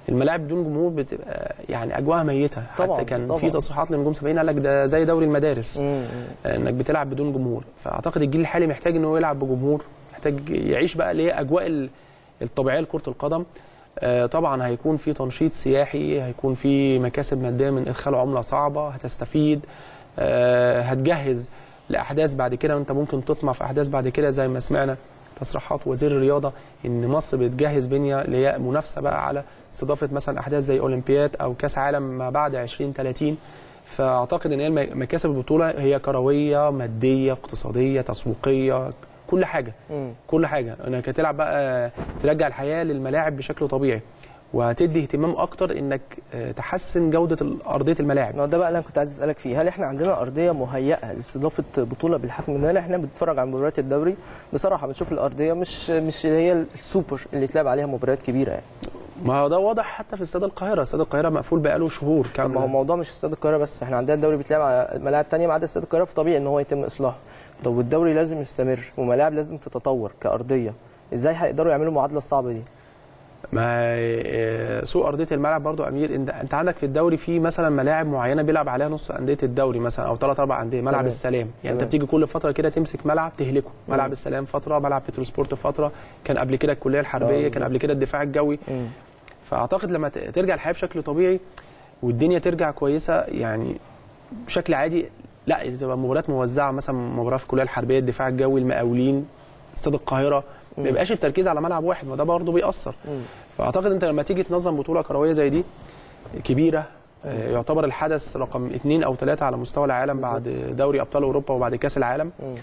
الملاعب بدون جمهور بتبقى يعني اجواءها ميته طبعاً، حتى كان طبعاً. في تصريحات لنجوم سابقين قال لك ده زي دوري المدارس مم. انك بتلعب بدون جمهور فاعتقد الجيل الحالي محتاج ان هو يلعب بجمهور محتاج يعيش بقى اللي هي اجواء ال- الطبيعيه لكره القدم آه، طبعا هيكون في تنشيط سياحي هيكون في مكاسب ماديه من ادخال عمله صعبه هتستفيد آه، هتجهز لاحداث بعد كده وانت ممكن تطمع في احداث بعد كده زي ما سمعنا تصريحات وزير الرياضه ان مصر بتجهز بنيه اللي هي منافسه بقى على استضافه مثلا احداث زي اولمبياد او كاس عالم ما بعد 2030 فاعتقد ان هي الم- مكاسب البطوله هي كرويه ماديه اقتصاديه تسويقيه كل حاجه مم. كل حاجه انك هتلعب بقى ترجع الحياه للملاعب بشكل طبيعي وهتدي اهتمام اكتر انك آه، تحسن جوده ارضيه الملاعب ما هو ده بقى اللي انا كنت عايز اسالك فيه هل احنا عندنا ارضيه مهيئه لاستضافه بطوله بالحجم ده احنا بنتفرج على مباريات الدوري بصراحه بنشوف الارضيه مش مش هي السوبر اللي يتلعب عليها مباريات كبيره يعني ما هو ده واضح حتى في استاد القاهره استاد القاهره مقفول بقاله شهور طب ما هو كامله الموضوع مش استاد القاهره بس احنا عندنا الدوري بيتلعب على ملاعب تانية ما عدا استاد القاهره فطبيعي ان هو يتم اصلاحه طب والدوري لازم يستمر وملاعب لازم تتطور كارضيه ازاي هيقدروا يعملوا المعادله الصعبه دي ما آه، سوء ارضيه الملعب برضو امير انت انت عندك في الدوري في مثلا ملاعب معينه بيلعب عليها نص انديه الدوري مثلا او ثلاث اربع انديه ملعب تمام. السلام يعني تمام. انت بتيجي كل فتره كده تمسك ملعب تهلكه ملعب السلام فتره ملعب بترو سبورت فتره كان قبل كده الكليه الحربيه آه. كان قبل كده الدفاع الجوي مم. فاعتقد لما ت- ترجع الحياه بشكل طبيعي والدنيا ترجع كويسه يعني بشكل عادي لا تبقى مباريات موزعه مثلا مباراه في الكليه الحربيه الدفاع الجوي المقاولين استاد القاهره ما يبقاش التركيز على ملعب واحد ما ده برضه بيأثر مم. فاعتقد انت لما تيجي تنظم بطوله كرويه زي دي كبيره آه، يعتبر الحدث رقم اثنين او ثلاثه على مستوى العالم بعد دوري ابطال اوروبا وبعد كاس العالم مم.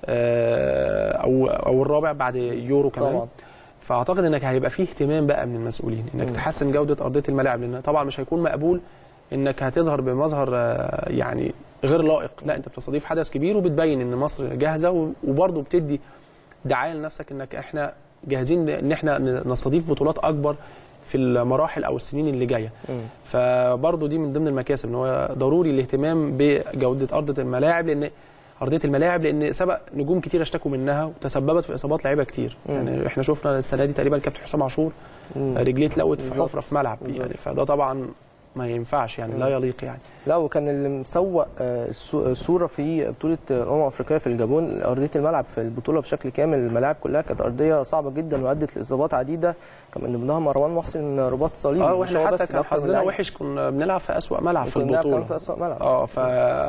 آه، او او الرابع بعد يورو كمان طبعا فاعتقد انك هيبقى فيه اهتمام بقى من المسؤولين انك مم. تحسن جوده ارضيه الملاعب لان طبعا مش هيكون مقبول انك هتظهر بمظهر آه، يعني غير لائق لا انت بتستضيف حدث كبير وبتبين ان مصر جاهزه و- وبرضه بتدي دعايه لنفسك انك احنا جاهزين ان احنا نستضيف بطولات اكبر في المراحل او السنين اللي جايه مم. فبرضه دي من ضمن المكاسب ان هو ضروري الاهتمام بجوده ارضيه الملاعب لان ارضيه الملاعب لان سبق نجوم كتير اشتكوا منها وتسببت في اصابات لعيبه كتير مم. يعني احنا شفنا السنه دي تقريبا كابتن حسام عاشور مم. رجليه اتلوت في بالظبط. حفره في ملعب بالظبط. يعني فده طبعا ما ينفعش يعني لا يليق يعني لا وكان اللي مسوق آه، الصو- الصوره في بطوله الامم الافريقيه في الجابون ارضيه الملعب في البطوله بشكل كامل الملاعب كلها كانت ارضيه صعبه جدا وادت لاصابات عديده كان من ضمنها مروان محسن رباط صليبي اه مش هو واحنا بس حتى ده كان أكتر من حظنا لعيب. وحش كنا بنلعب في اسوأ ملعب في وكنا بنلعب كمان البطوله في اسوء ملعب اه ف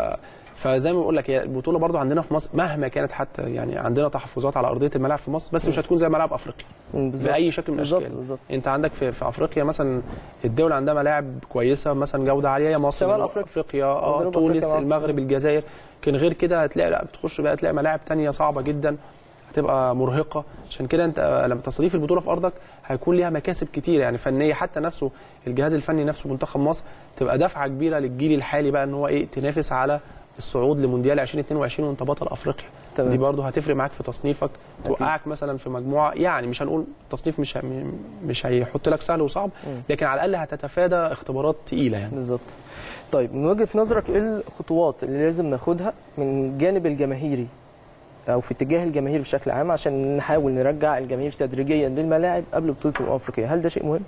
فزي ما بقول لك هي البطوله برضو عندنا في مصر مهما كانت حتى يعني عندنا تحفظات على ارضيه الملاعب في مصر بس مش هتكون زي ملاعب افريقيا مم، بالظبط. باي شكل من بالظبط الاشكال بالظبط انت عندك في, في افريقيا مثلا الدول عندها ملاعب كويسه مثلا جوده عاليه يا مصر شمال جنوب أفريقيا. افريقيا اه جنوب تونس أفريقيا، آه. المغرب الجزائر لكن غير كده هتلاقي لا بتخش بقى تلاقي ملاعب تانية صعبه جدا هتبقى مرهقه عشان كده انت لما تستضيف البطوله في ارضك هيكون ليها مكاسب كتير يعني فنيه حتى نفسه الجهاز الفني نفسه منتخب مصر تبقى دفعه كبيره للجيل الحالي بقى ان هو ايه تنافس على الصعود لمونديال 2022 وانت بطل افريقيا تمام. دي برضه هتفرق معاك في تصنيفك أكيد. توقعك مثلا في مجموعه يعني مش هنقول تصنيف مش ه- مش هيحط لك سهل وصعب مم. لكن على الاقل هتتفادى اختبارات تقيله يعني بالظبط طيب من وجهه نظرك ايه الخطوات اللي لازم ناخدها من الجانب الجماهيري او في اتجاه الجماهير بشكل عام عشان نحاول نرجع الجماهير تدريجيا للملاعب قبل بطوله الامم الافريقيه هل ده شيء مهم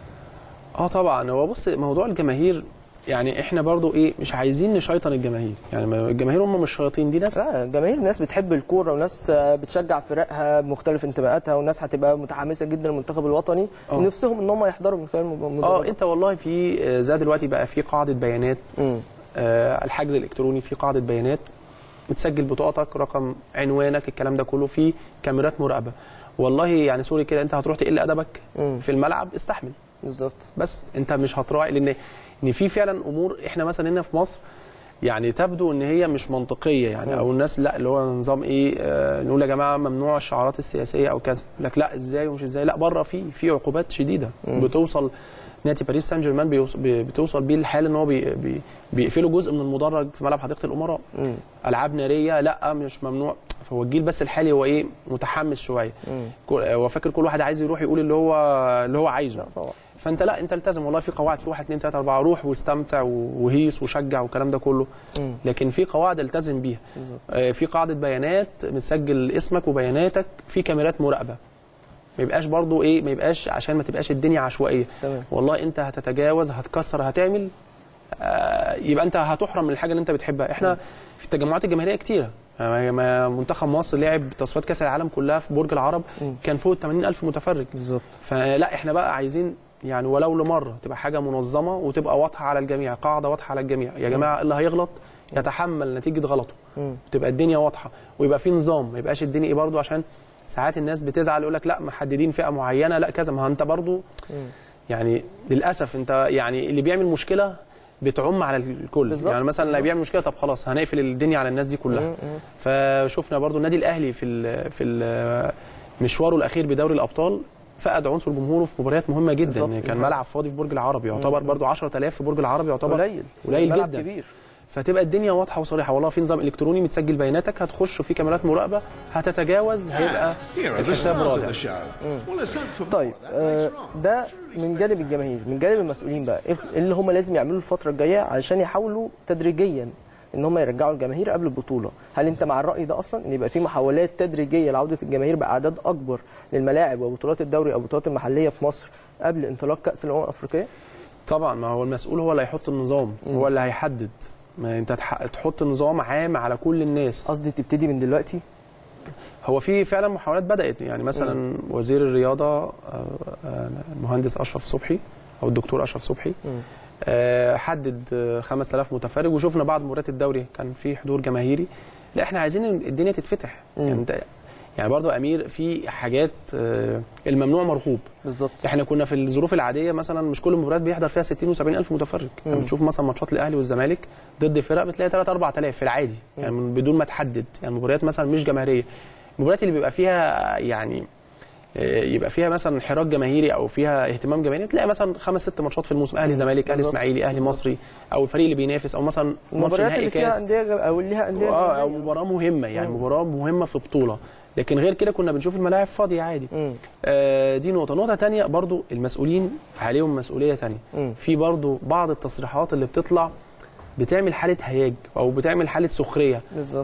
اه طبعا هو بص موضوع الجماهير يعني احنا برضو ايه مش عايزين نشيطن الجماهير يعني ما- الجماهير هم مش شياطين دي ناس لا الجماهير ناس بتحب الكوره وناس آه، بتشجع فرقها بمختلف انتماءاتها وناس هتبقى متحمسه جدا للمنتخب الوطني آه. ونفسهم ان هم يحضروا من خلال اه المدرجات انت والله في آه، زي دلوقتي بقى في قاعده بيانات مم. آه، الحجز الالكتروني في قاعده بيانات بتسجل بطاقتك رقم عنوانك الكلام ده كله في كاميرات مراقبه والله يعني سوري كده انت هتروح تقل ادبك مم. في الملعب استحمل بالظبط بس انت مش هتراعي لان ان في فعلا امور احنا مثلا هنا في مصر يعني تبدو ان هي مش منطقيه يعني او الناس لا اللي هو نظام ايه آه نقول يا جماعه ممنوع الشعارات السياسيه او كذا يقول لك لا ازاي ومش ازاي لا بره في في عقوبات شديده بتوصل نادي باريس سان جيرمان بيوص- بي- بتوصل بيه الحال ان هو بي بي بيقفلوا جزء من المدرج في ملعب حديقه الامراء مم. العاب ناريه لا مش ممنوع فهو الجيل بس الحالي هو ايه متحمس شويه مم. كل- هو فاكر كل واحد عايز يروح يقول اللي هو اللي هو عايزه طبعا فانت لا انت التزم والله في قواعد في 1 2 3 4 روح واستمتع و- وهيس وشجع والكلام ده كله مم. لكن في قواعد التزم بيها بالظبط. آه، في قاعده بيانات متسجل اسمك وبياناتك في كاميرات مراقبه ما يبقاش برضو ايه ما يبقاش عشان ما تبقاش الدنيا عشوائيه تمام والله انت هتتجاوز هتكسر هتعمل آه يبقى انت هتحرم من الحاجه اللي انت بتحبها احنا في التجمعات الجماهيريه كتيره آه، ما- منتخب مصر لعب تصفيات كاس العالم كلها في برج العرب مم. كان فوق 80 الف متفرج بالظبط فلا احنا بقى عايزين يعني ولو لمره تبقى حاجه منظمه وتبقى واضحه على الجميع قاعده واضحه على الجميع يا جماعه اللي هيغلط يتحمل نتيجه غلطه مم. تبقى الدنيا واضحه ويبقى في نظام ما يبقاش الدنيا ايه برضو عشان ساعات الناس بتزعل يقول لك لا محددين فئه معينه لا كذا ما هو انت برضو مم. يعني للاسف انت يعني اللي بيعمل مشكله بتعم على الكل بالظبط. يعني مثلا اللي بيعمل مشكله طب خلاص هنقفل الدنيا على الناس دي كلها مم. مم. فشفنا برضو النادي الاهلي في ال في ال مشواره الاخير بدوري الابطال فقد عنصر جمهوره في مباريات مهمه جدا بالظبط. يعني كان ملعب فاضي في برج العرب يعتبر برضو 10000 في برج العرب يعتبر قليل قليل ملعب جدا. كبير فتبقى الدنيا واضحه وصريحه والله في نظام الكتروني متسجل بياناتك هتخش وفي كاميرات مراقبه هتتجاوز هيبقى Here are the الحساب stars of رادع the show. Well, it's not for طيب more. That آه، makes wrong. ده من جانب الجماهير من جانب المسؤولين بقى ايه اللي هم لازم يعملوه الفتره الجايه علشان يحاولوا تدريجيا ان هم يرجعوا الجماهير قبل البطوله هل انت مع الراي ده اصلا ان يبقى في محاولات تدريجيه لعوده الجماهير باعداد اكبر للملاعب وبطولات الدوري او البطولات المحليه في مصر قبل انطلاق كاس الامم الافريقيه طبعا ما هو المسؤول هو اللي هيحط النظام هو اللي هيحدد ما انت تح- تحط نظام عام على كل الناس قصدي تبتدي من دلوقتي هو في فعلا محاولات بدات يعني مثلا وزير الرياضه آه، آه، المهندس اشرف صبحي او الدكتور اشرف صبحي مم. آه، حدد آه، 5000 متفرج وشفنا بعد مباريات الدوري كان في حضور جماهيري لا احنا عايزين الدنيا تتفتح مم. يعني انت يعني برضو امير في حاجات آه، الممنوع مرغوب بالظبط احنا كنا في الظروف العاديه مثلا مش كل المباريات بيحضر فيها 60 و70 الف متفرج يعني مم. بتشوف مثلا ماتشات الاهلي والزمالك ضد فرق بتلاقي 3 4000 في العادي يعني من بدون ما تحدد يعني مباريات مثلا مش جماهيريه المباريات اللي بيبقى فيها يعني آه، يبقى فيها مثلا انحراج جماهيري او فيها اهتمام جماهيري تلاقي مثلا خمس ست ماتشات في الموسم اهلي زمالك اهلي بالظبط. اسماعيلي اهلي مصري او الفريق اللي بينافس او مثلا ماتش المباريات نهائي اللي فيها كاس انديه جم- او اللي ليها انديه اه او جماهيرية. مباراه مهمه يعني مم. مباراه مهمه في بطوله لكن غير كده كنا بنشوف الملاعب فاضيه عادي مم. آه، دي نقطة، نقطة تانية برضو المسؤولين عليهم مسؤولية تانية مم. في برضو بعض التصريحات اللي بتطلع بتعمل حالة هياج أو بتعمل حالة سخرية بالظبط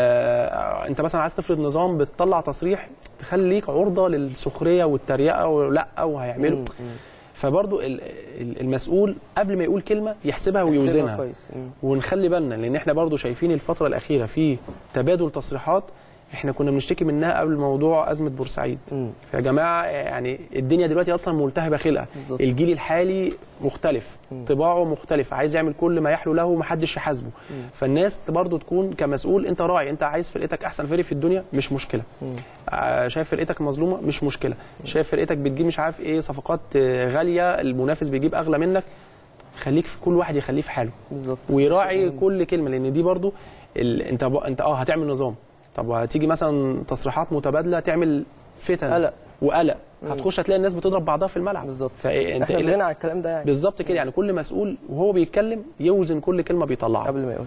آه، أنت مثلا عايز تفرض نظام بتطلع تصريح تخليك عرضة للسخرية والتريقة ولا وهيعملوا مم. مم. فبرضو ال- ال- المسؤول قبل ما يقول كلمة يحسبها يحسبها ويوزنها كويس مم. ونخلي بالنا لان احنا برضو شايفين الفتره الاخيره في تبادل تصريحات احنا كنا بنشتكي منها قبل موضوع ازمه بورسعيد مم. فيا جماعه يعني الدنيا دلوقتي اصلا ملتهبه خلقه بالظبط. الجيل الحالي مختلف طباعه مختلفه عايز يعمل كل ما يحلو له ومحدش يحاسبه فالناس برضو تكون كمسؤول انت راعي انت عايز فرقتك احسن فريق في الدنيا مش مشكله آه، شايف فرقتك مظلومه مش مشكله شايف فرقتك بتجيب مش عارف ايه صفقات آه، غاليه المنافس بيجيب اغلى منك خليك في كل واحد يخليه في حاله بالظبط ويراعي كل كلمه لان دي برضو ال... انت ب... انت اه هتعمل نظام طب وهتيجي مثلا تصريحات متبادله تعمل فتن قلق. وقلق هتخش هتلاقي الناس بتضرب بعضها في الملعب بالظبط فانت احنا إيه بنينا على الكلام ده يعني بالظبط كده يعني كل مسؤول وهو بيتكلم يوزن كل كلمه بيطلعها قبل ما يقول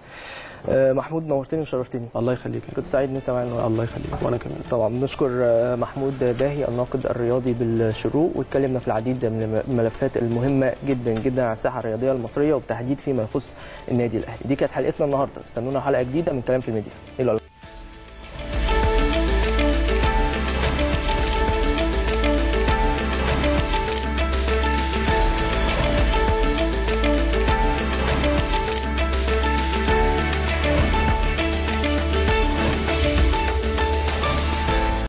آه، محمود نورتني وشرفتني الله يخليك كنت سعيد ان انت معانا النهارده الله يخليك وانا كمان طبعا بنشكر آه، محمود باهي الناقد الرياضي بالشروق واتكلمنا في العديد من الملفات المهمه جدا جدا على الساحه الرياضيه المصريه وبالتحديد فيما يخص النادي الاهلي دي كانت حلقتنا النهارده استنونا حلقه جديده من كلام في الميديا الى اللقاء